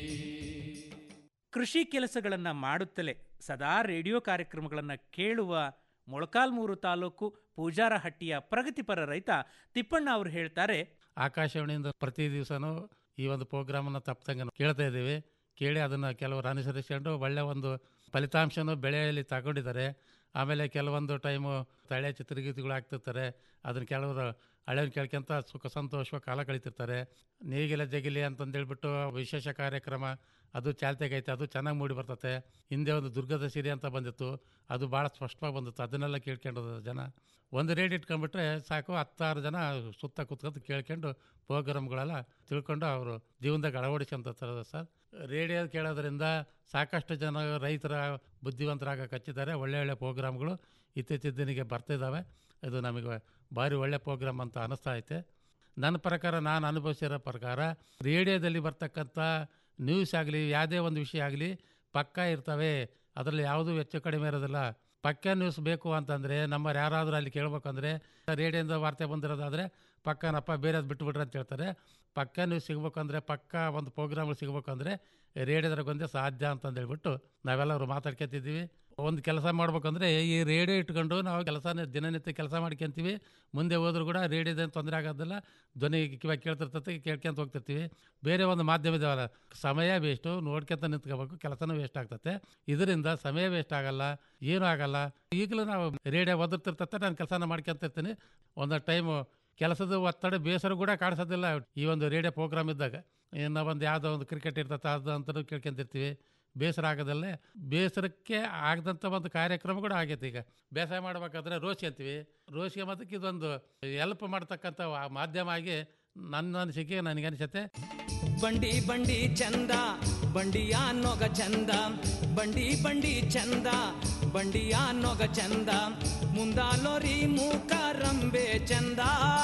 ಕೃಷಿ ಕೆಲಸಗಳನ್ನು ಮಾಡುತ್ತಲೇ ಸದಾ ರೇಡಿಯೋ ಕಾರ್ಯಕ್ರಮಗಳನ್ನು ಕೇಳುವ ಮೊಳಕಾಲ್ಮೂರು ತಾಲೂಕು ಪೂಜಾರಹಟ್ಟಿಯ ಪ್ರಗತಿಪರ ರೈತ ತಿಪ್ಪಣ್ಣ ಅವರು ಹೇಳ್ತಾರೆ ಆಕಾಶವಾಣಿಯಿಂದ ಪ್ರತಿ ದಿವಸನೂ ಈ ಒಂದು ಪ್ರೋಗ್ರಾಮನ್ನು ತಪ್ಪದಂಗೆ ಕೇಳ್ತಾ ಇದ್ದೀವಿ ಕೇಳಿ ಅದನ್ನು ಕೆಲವರು ಅನುಸರಿಸಿಕೊಂಡು ಒಳ್ಳೆ ಒಂದು ಫಲಿತಾಂಶನೂ ಬೆಳೆಯಲ್ಲಿ ತಗೊಂಡಿದ್ದಾರೆ ಆಮೇಲೆ ಕೆಲವೊಂದು ಟೈಮು ತಳೆ ಚಿತ್ರಗೀತೆಗಳು ಆಗ್ತಿರ್ತಾರೆ ಅದನ್ನು ಕೆಲವರು ಹಳೆಯವ್ರು ಕೇಳ್ಕೊಂತ ಸುಖ ಸಂತೋಷವಾಗಿ ಕಾಲ ಕಳೀತಿರ್ತಾರೆ ನೇಗಿಲ ಜಗಿಲಿ ಅಂತಂದೇಳ್ಬಿಟ್ಟು ವಿಶೇಷ ಕಾರ್ಯಕ್ರಮ ಅದು ಚಾಲ್ತಿಗೈತೆ ಅದು ಚೆನ್ನಾಗಿ ಮೂಡಿ ಬರ್ತತೆ ಹಿಂದೆ ಒಂದು ದುರ್ಗದ ಸಿರಿ ಅಂತ ಬಂದಿತ್ತು ಅದು ಭಾಳ ಸ್ಪಷ್ಟವಾಗಿ ಬಂದಿತ್ತು ಅದನ್ನೆಲ್ಲ ಕೇಳ್ಕೊಂಡು ಜನ ಒಂದು ರೇಟ್ ಇಟ್ಕೊಂಡ್ಬಿಟ್ರೆ ಸಾಕು ಹತ್ತಾರು ಜನ ಸುತ್ತ ಕೂತ್ಕೊಂಡು ಕೇಳ್ಕೊಂಡು ಪ್ರೋಗ್ರಾಮ್ಗಳೆಲ್ಲ ತಿಳ್ಕೊಂಡು ಅವರು ಜೀವನದಾಗ ಅಳವಡಿಸ್ಕೊಂತಾರೆ ಸರ್ ರೇಡಿಯೋ ಕೇಳೋದ್ರಿಂದ ಸಾಕಷ್ಟು ಜನ ರೈತರ ಬುದ್ಧಿವಂತರಾಗಕ್ಕೆ ಹಚ್ಚಿದ್ದಾರೆ ಒಳ್ಳೆ ಒಳ್ಳೆ ಪ್ರೋಗ್ರಾಮ್ಗಳು ಇತ್ತೀಚಿನ ದಿನಿಗೆ ಬರ್ತಿದ್ದಾವೆ ಇದು ನಮಗೆ ಭಾರಿ ಒಳ್ಳೆ ಪ್ರೋಗ್ರಾಮ್ ಅಂತ ಅನ್ನಿಸ್ತಾ ಐತೆ ನನ್ನ ಪ್ರಕಾರ ನಾನು ಅನುಭವಿಸಿರೋ ಪ್ರಕಾರ ರೇಡಿಯೋದಲ್ಲಿ ಬರ್ತಕ್ಕಂಥ ನ್ಯೂಸ್ ಆಗಲಿ ಯಾವುದೇ ಒಂದು ವಿಷಯ ಆಗಲಿ ಪಕ್ಕ ಇರ್ತವೆ ಅದರಲ್ಲಿ ಯಾವುದೂ ಹೆಚ್ಚು ಕಡಿಮೆ ಇರೋದಿಲ್ಲ ಪಕ್ಕ ನ್ಯೂಸ್ ಬೇಕು ಅಂತಂದರೆ ನಮ್ಮವ್ರು ಯಾರಾದರೂ ಅಲ್ಲಿ ಕೇಳ್ಬೇಕಂದ್ರೆ ರೇಡಿಯೋದಿಂದ ವಾರ್ತೆ ಬಂದಿರೋದಾದರೆ ಪಕ್ಕನಪ್ಪ ಬೇರೆದು ಬಿಟ್ಬಿಟ್ರೆ ಅಂತ ಹೇಳ್ತಾರೆ ಪಕ್ಕ ನ್ಯೂಸ್ ಸಿಗ್ಬೇಕಂದ್ರೆ ಪಕ್ಕ ಒಂದು ಪ್ರೋಗ್ರಾಮ್ಗಳು ಸಿಗ್ಬೇಕಂದ್ರೆ ರೇಡಿಯೋದ್ರಾಗ ಒಂದೇ ಸಾಧ್ಯ ಅಂತಂದು ಹೇಳ್ಬಿಟ್ಟು ನಾವೆಲ್ಲರೂ ಮಾತಾಡ್ಕೊತಿದ್ದೀವಿ ಒಂದು ಕೆಲಸ ಮಾಡ್ಬೇಕಂದ್ರೆ ಈ ರೇಡಿಯೋ ಇಟ್ಕೊಂಡು ನಾವು ಕೆಲಸ ದಿನನಿತ್ಯ ಕೆಲಸ ಮಾಡ್ಕೊಂತೀವಿ ಮುಂದೆ ಹೋದ್ರೂ ಕೂಡ ರೇಡಿಯೋದೇನು ತೊಂದರೆ ಆಗೋದಿಲ್ಲ ಧ್ವನಿ ಕಿವಾಗ ಕೇಳ್ತಿರ್ತೈತೆ ಕೇಳ್ಕೊಂತ ಹೋಗ್ತಿರ್ತೀವಿ ಬೇರೆ ಒಂದು ಮಾಧ್ಯಮ ಇದಾವಲ್ಲ ಸಮಯ ವೇಸ್ಟು ನೋಡ್ಕೊಂತ ನಿಂತ್ಕೋಬೇಕು ಕೆಲಸನೂ ವೇಸ್ಟ್ ಆಗ್ತತೆ ಇದರಿಂದ ಸಮಯ ವೇಸ್ಟ್ ಆಗಲ್ಲ ಏನೂ ಆಗಲ್ಲ ಈಗಲೂ ನಾವು ರೇಡಿಯೋ ಒದರ್ತಿರ್ತತೆ ನಾನು ಕೆಲಸನ ಮಾಡ್ಕೊಂತಿರ್ತೀನಿ ಒಂದು ಟೈಮು ಕೆಲಸದ ಒತ್ತಡ ಬೇಸರ ಕೂಡ ಕಾಣಿಸೋದಿಲ್ಲ ಈ ಒಂದು ರೇಡಿಯೋ ಪ್ರೋಗ್ರಾಮ್ ಇದ್ದಾಗ ಇನ್ನು ಒಂದು ಯಾವುದೋ ಒಂದು ಕ್ರಿಕೆಟ್ ಇರ್ತದೆ ಅದು ಅಂತಲೂ ಕೇಳ್ಕೊಂತಿರ್ತೀವಿ ಬೇಸರ ಆಗೋದಲ್ಲೇ ಬೇಸರಕ್ಕೆ ಆಗದಂಥ ಒಂದು ಕಾರ್ಯಕ್ರಮ ಕೂಡ ಆಗೈತೆ ಈಗ ಬೇಸಾಯ ಮಾಡ್ಬೇಕಾದ್ರೆ ರೋಸಿ ಅಂತೀವಿ ರೋಸಿಗೆ ಮತ್ತಕ್ಕೆ ಇದೊಂದು ಹೆಲ್ಪ್ ಮಾಡ್ತಕ್ಕಂಥ ವಾ- ಮಾಧ್ಯಮ ಆಗಿ ನನ್ನ ಅನಿಸಿಕೆ ನನಗೆ ಅನಿಸುತ್ತೆ ಬಂಡಿ ಬಂಡಿ ಚಂದ ಬಂಡಿಯ ನೊಗ ಚಂದ ಬಂಡಿ ಬಂಡಿ ಚಂದ ಬಂಡಿಯ ನೊಗ ಚಂದ ಮುಂದಾಲೋರಿ ಮೂಕ ರಂಬೆ ಚಂದ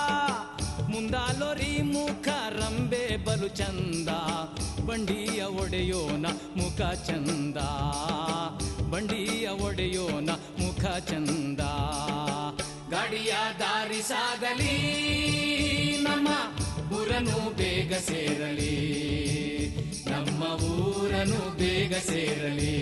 ಮುಂದಾಲೋರಿ ಮೂಕ ರಂಬೆ ಬಲು ಚಂದ ಬಂಡಿಯ ಒಡೆಯೋನ ಮುಖ ಚಂದ ಬಂಡಿಯ ಒಡೆಯೋನ ಮುಖ ಚಂದ ಗಾಡಿಯ ದಾರಿ ಸಾಗಲಿ ನಮ್ಮ ಊರನು ಬೇಗ ಸೇರಲಿ ನಮ್ಮ ಊರನು ಬೇಗ ಸೇರಲಿ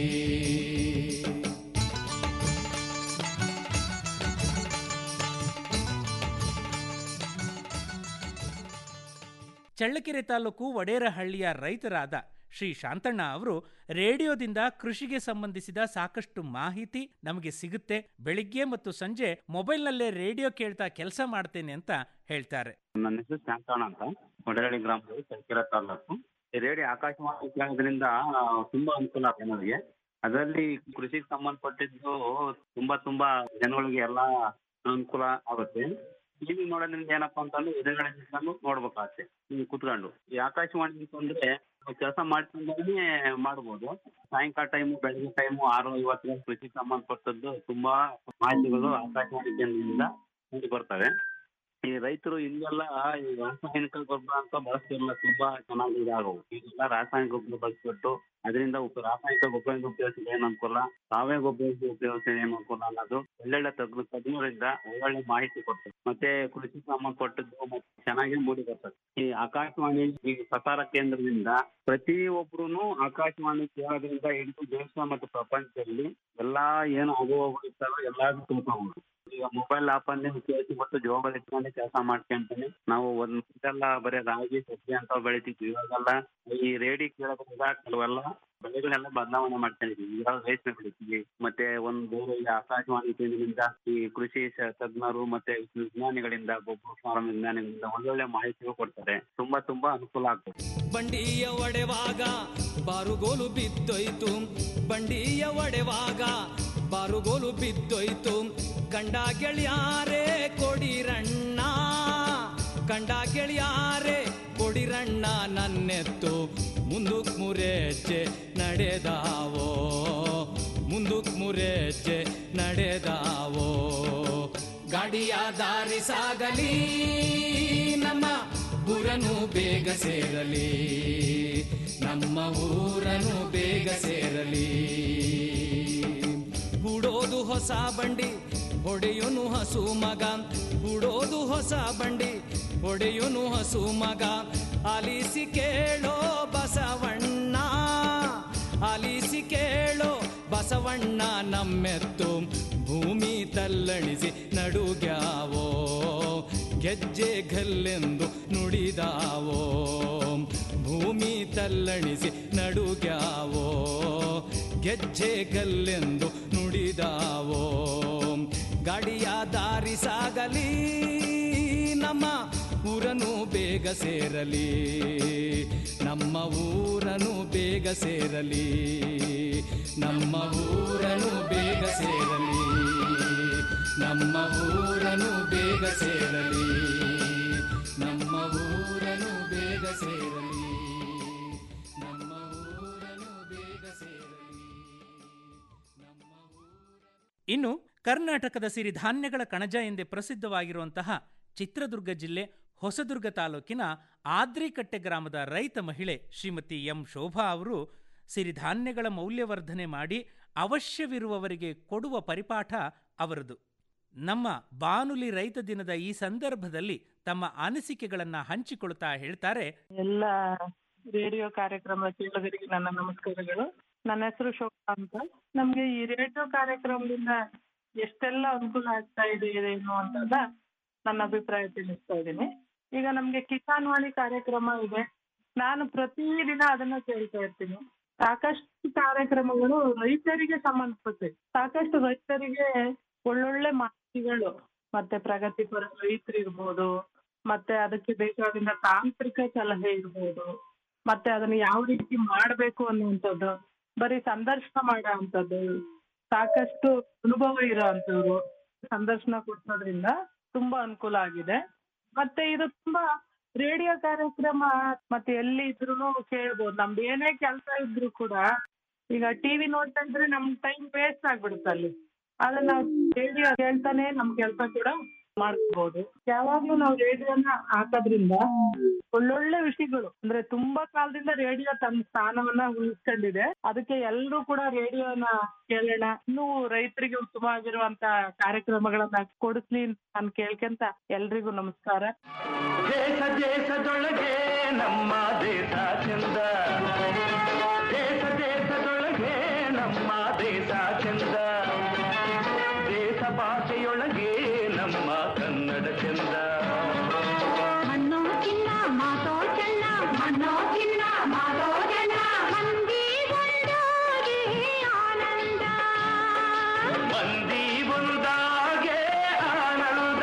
ಚಳ್ಳಕೆರೆ ತಾಲೂಕು ವಡೇರಹಳ್ಳಿಯ ರೈತರಾದ ಶ್ರೀ ಶಾಂತಣ್ಣ ಅವರು ರೇಡಿಯೋದಿಂದ ಕೃಷಿಗೆ ಸಂಬಂಧಿಸಿದ ಸಾಕಷ್ಟು ಮಾಹಿತಿ ನಮಗೆ ಸಿಗುತ್ತೆ ಬೆಳಿಗ್ಗೆ ಮತ್ತು ಸಂಜೆ ಮೊಬೈಲ್ನಲ್ಲೇ ರೇಡಿಯೋ ಕೇಳ್ತಾ ಕೆಲಸ ಮಾಡ್ತೇನೆ ಅಂತ ಹೇಳ್ತಾರೆ ನನ್ನ ಹೆಸರು ಶಾಂತಣ್ಣ ಅಂತ ಮೊಡರಳ್ಳಿ ಗ್ರಾಮದಲ್ಲಿ ಚಳ್ಳಕೆರೆ ತಾಲೂಕು ಈ ರೇಡಿಯೋ ಆಕಾಶವಾಣಿ ಕೇಳೋದ್ರಿಂದ ಆ, ತುಂಬಾ ಅನುಕೂಲ ಆಗುತ್ತೆ ನನಗೆ ಅದರಲ್ಲಿ ಕೃಷಿಗೆ ಸಂಬಂಧಪಟ್ಟಿದ್ದು ತುಂಬಾ ತುಂಬಾ ಜನಗಳಿಗೆ ಎಲ್ಲಾ ಅನುಕೂಲ ಆಗುತ್ತೆ ಟಿವಿ ನೋಡೋದ್ರಿಂದ ಏನಪ್ಪಾ ಅಂತಂದ್ರೆ ಎದುರುಗಡೆ ನಿಂತ್ಕೊಂಡು ನೋಡ್ಬೇಕಾಗತ್ತೆ ಹಿಂಗ್ ಕುತ್ಕೊಂಡು ಈ ಆಕಾಶವಾಣಿ ಅಂತಂದ್ರೆ ಕೆಲಸ ಮಾಡ್ಕೊಂಡೇ ಮಾಡ್ಬೋದು ಸಾಯಂಕಾಲ ಟೈಮು ಬೆಳಗ್ಗೆ ಟೈಮು ಆರು ಐವತ್ತು ಕೃಷಿಗೆ ಸಂಬಂಧಪಟ್ಟದ್ದು ತುಂಬಾ ಮಾಹಿತಿಗಳು ಆಕಾಶವಾಣಿ ಕೇಂದ್ರದಿಂದ ಮೂಡಿ ಬರ್ತವೆ ಈ ರೈತರು ಹಿಂಗೆಲ್ಲ ಈ ರಾಸಾಯನಿಕ ಗೊಬ್ಬರ ಅಂತ ಬಳಸ್ತಿರಲ್ಲ ತುಂಬಾ ಚೆನ್ನಾಗಿ ಇದಾಗವು ಈಗೆಲ್ಲ ರಾಸಾಯನಿಕ ಗೊಬ್ಬರ ಬಳಸ್ಬಿಟ್ಟು ಅದರಿಂದ ಉಪ ರಾಸಾಯನಿಕ ಗೊಬ್ಬರದಿಂದ ಉಪಯೋಗಿಸಿದ್ರೆ ಏನು ಅನುಕೂಲ ಸಾವಯವ ಗೊಬ್ಬರದಿಂದ ಉಪಯೋಗಿಸಿದ್ರೆ ಏನು ಅನುಕೂಲ ಅನ್ನೋದು ಒಳ್ಳೊಳ್ಳೆ ತಜ್ಞ ತಜ್ಞರಿಂದ ಒಳ್ಳೊಳ್ಳೆ ಮಾಹಿತಿ ಕೊಡ್ತಾರೆ ಮತ್ತೆ ಕೃಷಿ ಸಂಬಂಧಪಟ್ಟದ್ದು ಮತ್ತೆ ಚೆನ್ನಾಗಿ ಮೂಡಿ ಬರ್ತದೆ ಈ ಆಕಾಶವಾಣಿ ಈ ಪ್ರಸಾರ ಕೇಂದ್ರದಿಂದ ಪ್ರತಿ ಒಬ್ರು ಆಕಾಶವಾಣಿ ಕೇಳೋದ್ರಿಂದ ಇಡೀ ದೇಶ ಮತ್ತು ಪ್ರಪಂಚದಲ್ಲಿ ಎಲ್ಲಾ ಏನು ಅನುಭವಗಳು ಇರ್ತಾವೆ ಎಲ್ಲಾದ್ರೂ ತಿಳ್ಕೊಬಹುದು ಈ ಮೊಬೈಲ್ ಆಪ್ ಅಲ್ಲಿ ಕೇಳಿಸ್ಬಿಟ್ಟು ಜೋಬಲ್ಲಿ ಇಟ್ಕೊಂಡು ಕೆಲಸ ಮಾಡ್ಕೊಂತಾನೆ ನಾವು ಒಂದ್ ಮೊದಲೆಲ್ಲ ಬರೀ ರಾಗಿ ಸಜ್ಜೆ ಅಂತ ಬೆಳಿತಿದ್ವಿ ಇವಾಗೆಲ್ಲ ಈ ರೇಡಿ ಕೇಳೋದ್ರಿಂದ ಕೆಲವೆಲ್ಲ ಬೆಳೆಗಳೆಲ್ಲ ಬದಲಾವಣೆ ಮಾಡ್ಕೊಂಡಿದೀವಿ ಇವಾಗ ರೇಷ್ಮೆ ಬೆಳಿತೀವಿ ಮತ್ತೆ ಒಂದು ಬೇರೆ ಈ ಆಕಾಶವಾಣಿ ಕೇಂದ್ರದಿಂದ ಈ ಕೃಷಿ ಶ- ತಜ್ಞರು ಮತ್ತೆ ವಿಜ್ಞಾನಿಗಳಿಂದ ಗೊಬ್ಬರ ಫಾರ್ಮ್ ವಿಜ್ಞಾನಿಗಳಿಂದ ಒಳ್ಳೊಳ್ಳೆ ಮಾಹಿತಿಗಳು ಕೊಡ್ತಾರೆ ತುಂಬಾ ತುಂಬಾ ಅನುಕೂಲ ಆಗ್ತದೆ ಬಂಡಿಯ ಒಡೆವಾಗ ಬಾರುಗೋಲು ಬಿದ್ದೋಯ್ತು ಬಂಡಿಯ ಒಡೆವಾಗ ಬಾರುಗೋಲು ಬಿದ್ದೋಯ್ತು ಗಂಡ ಗೆಳೆಯಾರೇ ಕೊಡಿರಣ್ಣ ಗಂಡ ಗೆಳೆಯಾರೇ ಕೊಡಿರಣ್ಣ ನನ್ನೆತ್ತು ಮುಂದಕ್ ಮುರೆಜ್ಜೆ ನಡೆದಾವೋ ಮುಂದಕ್ ಮುರೆಜ್ಜೆ ನಡೆದಾವೋ ಗಾಡಿಯ ದಾರಿ ಸಾಗಲಿ ನಮ್ಮ ಊರನು ಬೇಗ ಸೇರಲಿ ನಮ್ಮ ಊರನು ಬೇಗ ಸೇರಲಿ ಹೂಡೋದು ಹೊಸ ಬಂಡಿ ಹೊಡೆಯುನು ಹಸು ಮಗ ಹೂಡೋದು ಹೊಸ ಬಂಡಿ ಹೊಡೆಯುನು ಹಸು ಮಗ ಆಲಿಸಿ ಕೇಳೋ ಬಸವಣ್ಣ ಆಲಿಸಿ ಕೇಳೋ ಬಸವಣ್ಣ ನಮ್ಮೆತ್ತು ಭೂಮಿ ತಲ್ಲಣಿಸಿ ನಡುಗ್ಯಾವೋ ಗೆಜ್ಜೆ ಗಲ್ಲೆಂದು ನುಡಿದಾವೋ ಭೂಮಿ ತಲ್ಲಣಿಸಿ ನಡುಗ್ಯಾವೋ ಗೆಜ್ಜೆ ಗಲ್ಲೆಂದು ನುಡಿದಾವೋ ಗಾಡಿಯ ದಾರಿ ಸಾಗಲಿ ನಮ್ಮ ಊರನು ಬೇಗ ಸೇರಲಿ ನಮ್ಮ ಊರನು ಬೇಗ ಸೇರಲಿ ನಮ್ಮ ಊರನು ಬೇಗ ಸೇರಲಿ ನಮ್ಮ ಊರನು ಬೇಗ ಸೇರಲಿ ನಮ್ಮ ಊರನು ಬೇಗ ಸೇರಲಿ ನಮ್ಮ ಊರನು ಬೇಗ ಸೇರಲಿ ಇನ್ನು ಕರ್ನಾಟಕದ ಸಿರಿಧಾನ್ಯಗಳ ಕಣಜ ಎಂದೇ ಪ್ರಸಿದ್ಧವಾಗಿರುವಂತಹ ಚಿತ್ರದುರ್ಗ ಜಿಲ್ಲೆ ಹೊಸದುರ್ಗ ತಾಲೂಕಿನ ಆದ್ರಿಕಟ್ಟೆ ಗ್ರಾಮದ ರೈತ ಮಹಿಳೆ ಶ್ರೀಮತಿ ಎಂ ಶೋಭಾ ಅವರು ಸಿರಿಧಾನ್ಯಗಳ ಮೌಲ್ಯವರ್ಧನೆ ಮಾಡಿ ಅವಶ್ಯವಿರುವವರಿಗೆ ಕೊಡುವ ಪರಿಪಾಠ ಅವರದು ನಮ್ಮ ಬಾನುಲಿ ರೈತ ದಿನದ ಈ ಸಂದರ್ಭದಲ್ಲಿ ತಮ್ಮ ಅನಿಸಿಕೆಗಳನ್ನು ಹಂಚಿಕೊಳ್ತಾ ಹೇಳ್ತಾರೆ ಎಲ್ಲ ರೇಡಿಯೋ ಕಾರ್ಯಕ್ರಮ ಕೇಳೋದರಿಗೆ ನನ್ನ ನಮಸ್ಕಾರಗಳು ನನ್ನ ಹೆಸರು ಶೋಭಾ ಅಂತ ನಮ್ಗೆ ಈ ರೇಡಿಯೋ ಕಾರ್ಯಕ್ರಮದಿಂದ ಎಷ್ಟೆಲ್ಲ ಅನುಕೂಲ ಆಗ್ತಾ ಇದೆ ಏನು ಅಂತದ ನನ್ನ ಅಭಿಪ್ರಾಯ ತಿಳಿಸ್ತಾ ಇದ್ದೀನಿ ಈಗ ನಮ್ಗೆ ಕಿಸಾನ್ ವಾಣಿ ಕಾರ್ಯಕ್ರಮ ಇದೆ ನಾನು ಪ್ರತಿದಿನ ಅದನ್ನ ಕೇಳ್ತಾ ಇರ್ತೀನಿ ಸಾಕಷ್ಟು ಕಾರ್ಯಕ್ರಮಗಳು ರೈತರಿಗೆ ಸಂಬಂಧಪಟ್ಟಿದೆ ಸಾಕಷ್ಟು ರೈತರಿಗೆ ಒಳ್ಳೊಳ್ಳೆ ಮಾಹಿತಿಗಳು ಮತ್ತೆ ಪ್ರಗತಿಪರ ರೈತರಿರ್ಬೋದು ಮತ್ತೆ ಅದಕ್ಕೆ ಬೇಕಾಗಿದ್ದ ತಾಂತ್ರಿಕ ಸಲಹೆ ಇರ್ಬೋದು ಮತ್ತೆ ಅದನ್ನ ಯಾವ ರೀತಿ ಮಾಡ್ಬೇಕು ಅನ್ನುವಂಥದ್ದು ಬರೀ ಸಂದರ್ಶನ ಮಾಡೋ ಅಂಥದ್ದು ಸಾಕಷ್ಟು ಅನುಭವ ಇರೋ ಅಂಥವ್ರು ಸಂದರ್ಶನ ಕೊಡ್ಸೋದ್ರಿಂದ ತುಂಬಾ ಅನುಕೂಲ ಆಗಿದೆ ಮತ್ತೆ ಇದು ತುಂಬಾ ರೇಡಿಯೋ ಕಾರ್ಯಕ್ರಮ ಮತ್ತೆ ಎಲ್ಲಿ ಇದ್ರು ಕೇಳ್ಬೋದು ನಮ್ದು ಏನೇ ಕೆಲಸ ಇದ್ರು ಕೂಡ ಈಗ ಟಿವಿ ನೋಡ್ತಾ ಇದ್ರೆ ನಮ್ ಟೈಮ್ ವೇಸ್ಟ್ ಆಗ್ಬಿಡುತ್ತೆ ಅಲ್ಲಿ ಆದ್ರೆ ನಾವು ರೇಡಿಯೋ ಕೇಳ್ತಾನೆ ನಮ್ ಕೆಲಸ ಕೂಡ ಮಾಡ್ಕೋಬಹುದು ಯಾವಾಗ್ಲೂ ನಾವು ರೇಡಿಯೋನ ಹಾಕೋದ್ರಿಂದ ಒಳ್ಳೊಳ್ಳೆ ವಿಷಯಗಳು ಅಂದ್ರೆ ತುಂಬಾ ಕಾಲದಿಂದ ರೇಡಿಯೋ ತನ್ನ ಸ್ಥಾನವನ್ನ ಉಳಿಸ್ಕೊಂಡಿದೆ ಅದಕ್ಕೆ ಎಲ್ಲರೂ ಕೂಡ ರೇಡಿಯೋನ ಕೇಳೋಣ ಇನ್ನೂ ರೈತರಿಗೆ ಉತ್ತಮವಾಗಿರುವಂತ ಕಾರ್ಯಕ್ರಮಗಳನ್ನ ಕೊಡಿಸ್ಲಿ ಅಂತ ನಾನು ಕೇಳ್ಕೊಂತ ಎಲ್ರಿಗೂ ನಮಸ್ಕಾರ ದೇಶ ದೇಶದೊಳಗೆ ನಮ್ಮ ದೇಶ ಚಂದ ದೇಶ ದೇಶದೊಳಗೆ ನಮ್ಮ ದೇಶ ಚಂದ ದೇಶ ಭಾಷೆಯೊಳಗೆ ನಮ್ಮ ಕನ್ನಡ ಚಂದ ಮಣ್ಣೋ ಚಿನ್ನ ಮಾತೋ ಚೆನ್ನ ಮಣ್ಣೋ ಚಿನ್ನ ಮಾತೋ ಚೆನ್ನ ಮಂದಿ ಒಂದಾಗಿ ಆನಂದ ಮಂದಿ ಒಂದಾಗೆ ಆನಂದ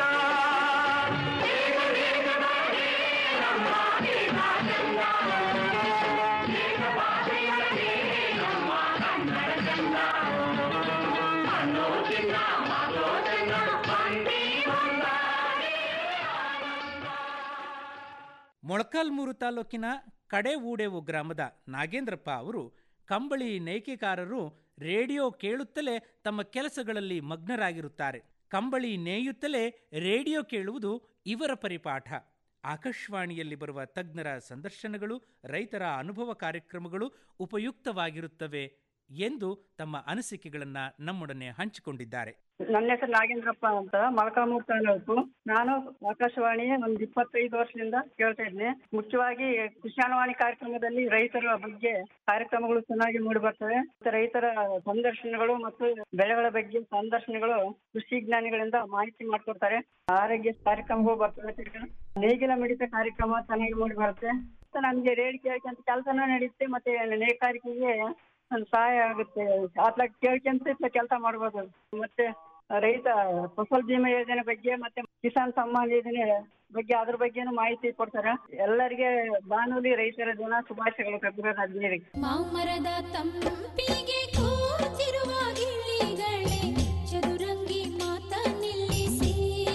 ದೇಶ ದೇಶದೊಳಗೆ ನಮ್ಮ ದೇಶ ಚಂದ ದೇಶ ಭಾಷೆಯೊಳಗೆ ನಮ್ಮ ಕನ್ನಡ ಚಂದ ಮಣ್ಣೋ ಚಿನ್ನ ಮಾತೋ ಚೆನ್ನ ಮಂದಿ ಒಂದಾಗೆ ಮೊಳಕಾಲ್ಮೂರು ತಾಲೂಕಿನ ಕಡೆ ಊಡೆವು ಗ್ರಾಮದ ನಾಗೇಂದ್ರಪ್ಪ ಅವರು ಕಂಬಳಿ ನೇಯ್ಕೆಕಾರರು ರೇಡಿಯೋ ಕೇಳುತ್ತಲೇ ತಮ್ಮ ಕೆಲಸಗಳಲ್ಲಿ ಮಗ್ನರಾಗಿರುತ್ತಾರೆ ಕಂಬಳಿ ನೇಯುತ್ತಲೇ ರೇಡಿಯೋ ಕೇಳುವುದು ಇವರ ಪರಿಪಾಠ ಆಕಾಶವಾಣಿಯಲ್ಲಿ ಬರುವ ತಜ್ಞರ ಸಂದರ್ಶನಗಳು ರೈತರ ಅನುಭವ ಕಾರ್ಯಕ್ರಮಗಳು ಉಪಯುಕ್ತವಾಗಿರುತ್ತವೆ ಎಂದು ತಮ್ಮ ಅನಿಸಿಕೆಗಳನ್ನು ನಮ್ಮೊಡನೆ ಹಂಚಿಕೊಂಡಿದ್ದಾರೆ ನನ್ನ ಹೆಸರು ನಾಗೇಂದ್ರಪ್ಪ ಅಂತ ಮೊಳಕಾಲ್ಮೂರು ತಾಲೂಕು ನಾನು ಆಕಾಶವಾಣಿ ಒಂದು ಇಪ್ಪತ್ತೈದು ವರ್ಷದಿಂದ ಕೇಳ್ತಾ ಇದ್ದೀನಿ ಮುಖ್ಯವಾಗಿ ಕಿಸಾನವಾಣಿ ಕಾರ್ಯಕ್ರಮದಲ್ಲಿ ರೈತರ ಬಗ್ಗೆ ಕಾರ್ಯಕ್ರಮಗಳು ಚೆನ್ನಾಗಿ ಮೂಡಿ ಬರ್ತವೆ ಮತ್ತೆ ರೈತರ ಸಂದರ್ಶನಗಳು ಮತ್ತು ಬೆಳೆಗಳ ಬಗ್ಗೆ ಸಂದರ್ಶನಗಳು ಕೃಷಿ ವಿಜ್ಞಾನಿಗಳಿಂದ ಮಾಹಿತಿ ಮಾಡ್ಕೊಡ್ತಾರೆ ಆರೋಗ್ಯ ಕಾರ್ಯಕ್ರಮಗಳು ಬರ್ತವೆ ನೇಗಿಲ ಮಿಡಿತ ಕಾರ್ಯಕ್ರಮ ಚೆನ್ನಾಗಿ ಮೂಡಿ ಬರುತ್ತೆ ಮತ್ತೆ ನಮ್ಗೆ ರೇಡಿಯೋ ಕೇಳ್ಕೊಂತ ಕೆಲಸನೂ ನಡೆಯುತ್ತೆ ಮತ್ತೆ ನೇಕಾರಿಕೆಗೆ ಒಂದು ಸಹಾಯ ಆಗುತ್ತೆ ಅತ್ಲ ಕೇಳ್ಕೊಂತ ಇತ್ಲ ಕೆಲಸ ಮಾಡ್ಬೋದು ಮತ್ತೆ ರೈತ ಫಸಲ್ ಬಿಮಾ ಯೋಜನೆ ಬಗ್ಗೆ ಮತ್ತೆ ಕಿಸಾನ್ ಸಮ್ಮಾನ್ ಯೋಜನೆ ಬಗ್ಗೆ ಅದ್ರ ಬಗ್ಗೆನೂ ಮಾಹಿತಿ ಕೊಡ್ತಾರೆ ಎಲ್ಲರಿಗೆ ಬಾನುಲಿ ರೈತರ ದಿನ ಶುಭಾಶಯಗಳು ಫೆಬ್ರವರಿ ಹದಿನೈದಕ್ಕೆ ಮಾಮರದ ತಂಪಿಗೆ ಕೂತಿರುವ ಗಿಳಿಗಳೇ ಚದುರಂಗಿ ಮಾತ ನಿಲ್ಲಿಸಿ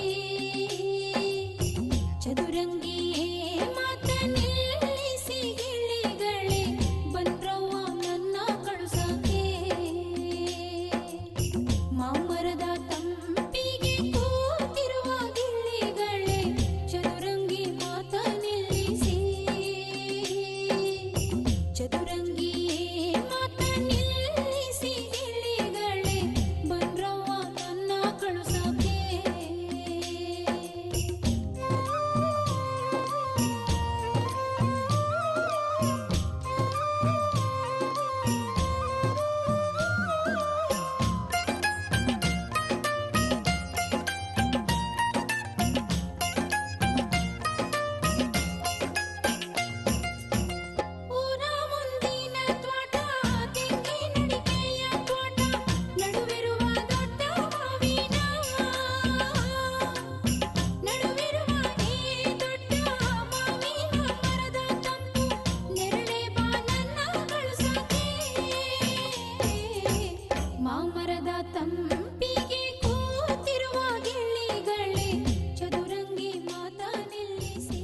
ಚದುರಂಗಿಯೇ ಮಾತ ನಿಲ್ಲಿಸಿ ಗಿಳಿಗಳೇ ಬಂದ್ರವ್ವ ನನ್ನ ಕಳುಸಕ್ಕೆ ಮಾಮರದ ತಂಪಿಗೆ ಕೂತಿರುವ ಗಿಳಿಗಳೇ ಚದುರಂಗಿ ಮಾತ ನಿಲ್ಲಿಸಿ ಚದುರಂಗಿಯೇ ಮಾತ ನಿಲ್ಲಿಸಿ ಗಿಳಿಗಳೇ ಬಂದ್ರವ್ವ ನನ್ನ ಕಳುಸಕ್ಕೆ ಊರ ಮುಂದಿನ ತ್ವಾಟ ತೆಂಗಿನಡಿಕೆಯ ತೋಟ ನಡುವಿರುವ ದೊಡ್ಡ ಮಾವಿನ ನಡುವಿರುವ ಈ ದೊಡ್ಡ ಮಾವಿನ ಮರದ ತಂಪು ನೆರಳೆ ಬಾ ನನ್ನ ಕಳುಸಕ್ಕೆ ಮಾಮರದ ತಂಪಿಗೆ ಕೂತಿರುವ ಗಿಳಿಗಳೇ ಚದುರಂಗಿ ಮಾತ ನಿಲ್ಲಿಸಿ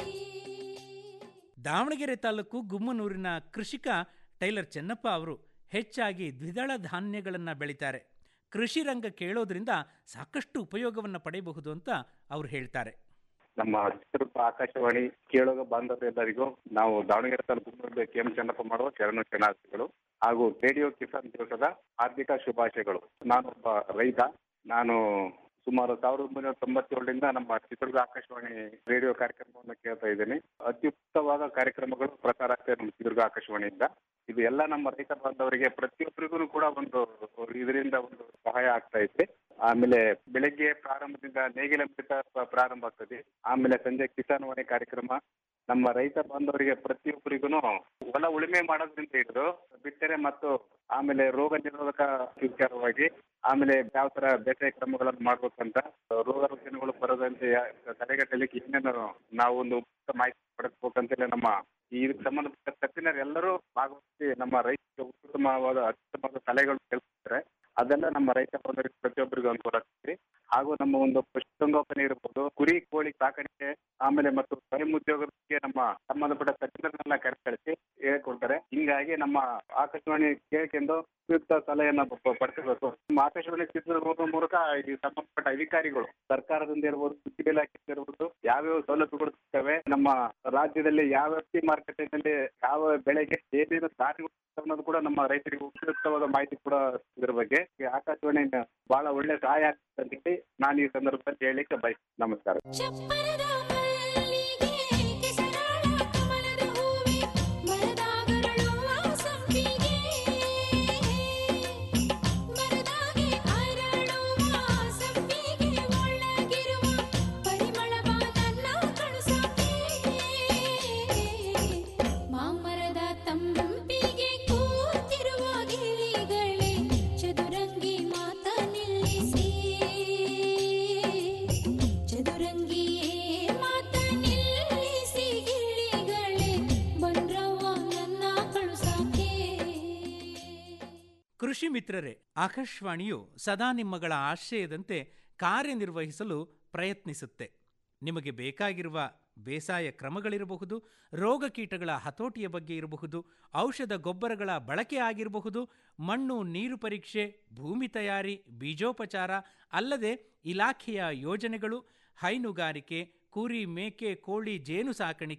ದಾವಣಗೆರೆ ತಾಲೂಕು ಗುಮ್ಮನೂರಿನ ಕೃಷಿಕ ಟೈಲರ್ ಚೆನ್ನಪ್ಪ ಅವರು ಹೆಚ್ಚಾಗಿ ದ್ವಿದಳ ಧಾನ್ಯಗಳನ್ನು ಬೆಳೀತಾರೆ ಕೃಷಿ ರಂಗ ಕೇಳೋದ್ರಿಂದ ಸಾಕಷ್ಟು ಉಪಯೋಗವನ್ನು ಪಡೆಯಬಹುದು ಅಂತ ಅವರು ಹೇಳ್ತಾರೆ ನಮ್ಮ ಚಿತ್ರದುರ್ಗ ಆಕಾಶವಾಣಿ ಕೇಳುಗ ಬಾಂಧವರೆಲ್ಲರಿಗೂ ನಾವು ದಾವಣಗೆರೆ ತಾಲೂಕು ಕೆ ಎಂ ಚೆನ್ನಪ್ಪ ಮಾಡುವ ಶರಣ ಶರಣಾರ್ಥಿಗಳು ಹಾಗೂ ರೇಡಿಯೋ ಕಿಸಾನ್ ದಿವಸದ ಹಾರ್ದಿಕ ಶುಭಾಶಯಗಳು ನಾನೊಬ್ಬ ರೈತ ನಾನು ಸುಮಾರು ಸಾವಿರದ ಒಂಬೈನೂರ ತೊಂಬತ್ತೇಳರಿಂದ ನಮ್ಮ ಚಿತ್ರದುರ್ಗ ಆಕಾಶವಾಣಿ ರೇಡಿಯೋ ಕಾರ್ಯಕ್ರಮವನ್ನು ಕೇಳ್ತಾ ಇದ್ದೀನಿ ಅತ್ಯುತ್ತಮವಾದ ಕಾರ್ಯಕ್ರಮಗಳು ಪ್ರಸಾರ ಆಗ್ತದೆ ನಮ್ಮ ಚಿತ್ರದುರ್ಗ ಆಕಾಶವಾಣಿಯಿಂದ ಇದು ಎಲ್ಲ ನಮ್ಮ ರೈತ ಬಾಂಧವರಿಗೆ ಪ್ರತಿಯೊಬ್ಬರಿಗೂ ಕೂಡ ಒಂದು ಇದರಿಂದ ಒಂದು ಸಹಾಯ ಆಗ್ತಾ ಇದೆ ಆಮೇಲೆ ಬೆಳಗ್ಗೆ ಪ್ರಾರಂಭದಿಂದ ನೇಗಿಲ ಮಿಡಿತ ಪ್ರ- ಪ್ರಾರಂಭ ಆಗ್ತದೆ ಆಮೇಲೆ ಸಂಜೆ ಕಿಸಾನ್ ವಾಣಿ ಕಾರ್ಯಕ್ರಮ ನಮ್ಮ ರೈತ ಬಾಂಧವರಿಗೆ ಪ್ರತಿಯೊಬ್ಬರಿಗೂ ಹೊಲ ಉಳುಮೆ ಮಾಡೋದ್ರಿಂದ ಹಿಡಿದು ಬಿತ್ತನೆ ಮತ್ತು ಆಮೇಲೆ ರೋಗ ನಿರೋಧಕ ವಿಚಾರವಾಗಿ ಆಮೇಲೆ ಯಾವ ತರ ಬೇಸಾಯ ಕ್ರಮಗಳನ್ನು ಮಾಡ್ಬೇಕಂತ ರೋಗ ರುಜಿನಗಳು ಬರದಂತೆ ಯಾ- ತಡೆಗಟ್ಟಲಿಕ್ಕೆ ಏನೇನು ನಾವು ಒಂದು ಉಚಿತ ಮಾಹಿತಿ ಪಡೆದ್ಬೇಕಂತೇಳಿ ನಮ್ಮ ಈ ಇದಕ್ಕೆ ಸಂಬಂಧಪಟ್ಟ ತಜ್ಞರು ಎಲ್ಲರೂ ಭಾಗವಹಿಸಿ ನಮ್ಮ ರೈತರಿಗೆ ಉತ್ತಮವಾದ ಅತ್ಯುತ್ತಮವಾದ ಸಲಹೆಗಳು ಕೇಳ್ತಾರೆ ಅದೆಲ್ಲ ನಮ್ಮ ರೈತ ಬಾಂಧವರಿಗೆ ಪ್ರತಿಯೊಬ್ಬರಿಗೂ ಅನುಕೂಲ ಆಗ್ತದೆ ಹಾಗೂ ನಮ್ಮ ಒಂದು ಪಶುಸಂಗೋಪನೆ ಇರ್ಬೋದು ಕುರಿ ಕೋಳಿ ಸಾಕಾಣಿಕೆ ಆಮೇಲೆ ಮತ್ತು ಸ್ವಯಂ ಉದ್ಯೋಗಕ್ಕೆ ನಮ್ಮ ಸಂಬಂಧಪಟ್ಟ ತಜ್ಞರನ್ನೆಲ್ಲ ಕರೆಸಿ ಹೇಳ್ಕೊಡ್ತಾರೆ ಹಿಂಗಾಗಿ ನಮ್ಮ ಆಕಾಶವಾಣಿ ಕೇಳ್ಕೊಂಡು ಉಪಯುಕ್ತ ಸಲಹೆಯನ್ನ ಪ- ಪಡ್ಕೋಬೇಕು ನಮ್ಮ ಆಕಾಶವಾಣಿ ಚಿತ್ರದ ಮೂಲಕ ಈ ಸಂಬಂಧಪಟ್ಟ ಅಧಿಕಾರಿಗಳು ಸರ್ಕಾರದಿಂದ ಇರ್ಬೋದು ಕೃಷಿ ಇಲಾಖೆ ಇರ್ಬೋದು ಯಾವ್ಯಾವ ಸೌಲಭ್ಯಗಳು ಸಿಗ್ತವೆ ನಮ್ಮ ರಾಜ್ಯದಲ್ಲಿ ಯಾವ ವ್ಯಕ್ತಿ ಮಾರುಕಟ್ಟೆನಲ್ಲಿ ಯಾವ ಬೆಳೆಗೆ ಏನೇನು ದಾರಿಗಳು ಅನ್ನೋದು ಕೂಡ ನಮ್ಮ ರೈತರಿಗೆ ಉಪಯುಕ್ತವಾದ ಮಾಹಿತಿ ಕೂಡ ಇದ್ರ ಬಗ್ಗೆ ಈ ಆಕಾಶವಾಣಿ ಬಹಳ ಒಳ್ಳೆ ಸಹಾಯ ಆಗ್ತದೆ ಅಂತ ಹೇಳಿ ನಾನು ಈ ಸಂದರ್ಭದಲ್ಲಿ ಹೇಳಲಿಕ್ಕೆ ಬಯಸ್ ನಮಸ್ಕಾರ ಚಪ್ಪರದ ಮಲ್ಲಿಗೆ ಕೆಸರಾಳ ಕಮಲದ ಹೂವೆ ಮರದಾಗರಳುವ ಸಂಪಿಗೆ ಮರದಾಗೆ ಅರಳುವ ಸಂಪಿಗೆ ಒಳಗಿರುವ ಪರಿಮಳವ ನನ್ನ ಕಳುಸಕ್ಕೆ ಮಾಮರದ ತಂಪಿಗೆ ಕೂತಿರುವ ಗಿಳಿಗಳೇ ಚದುರಂಗಿ ಮಾತ ನಿಲ್ಲಿಸಿ ಚದುರಂಗಿಯೇ ಮಾತ ನಿಲ್ಲಿಸಿ ಗಿಳಿಗಳೇ ಬಂದ್ರವ್ವ ನನ್ನ ಕಳುಸಕ್ಕೆ ಕೃಷಿ ಮಿತ್ರರೇ ಆಕಾಶವಾಣಿಯು ಸದಾ ನಿಮ್ಮಗಳ ಆಶಯದಂತೆ ಕಾರ್ಯನಿರ್ವಹಿಸಲು ಪ್ರಯತ್ನಿಸುತ್ತೆ ನಿಮಗೆ ಬೇಕಾಗಿರುವ ಬೇಸಾಯ ಕ್ರಮಗಳಿರಬಹುದು ರೋಗ ಕೀಟಗಳ ಹತೋಟಿಯ ಬಗ್ಗೆ ಇರಬಹುದು ಔಷಧ ಗೊಬ್ಬರಗಳ ಬಳಕೆ ಆಗಿರಬಹುದು ಮಣ್ಣು ನೀರು ಪರೀಕ್ಷೆ ಭೂಮಿ ತಯಾರಿ ಬೀಜೋಪಚಾರ ಅಲ್ಲದೆ ಇಲಾಖೆಯ ಯೋಜನೆಗಳು ಹೈನುಗಾರಿಕೆ ಕುರಿ ಮೇಕೆ ಕೋಳಿ ಜೇನು ಸಾಕಾಣಿಕೆ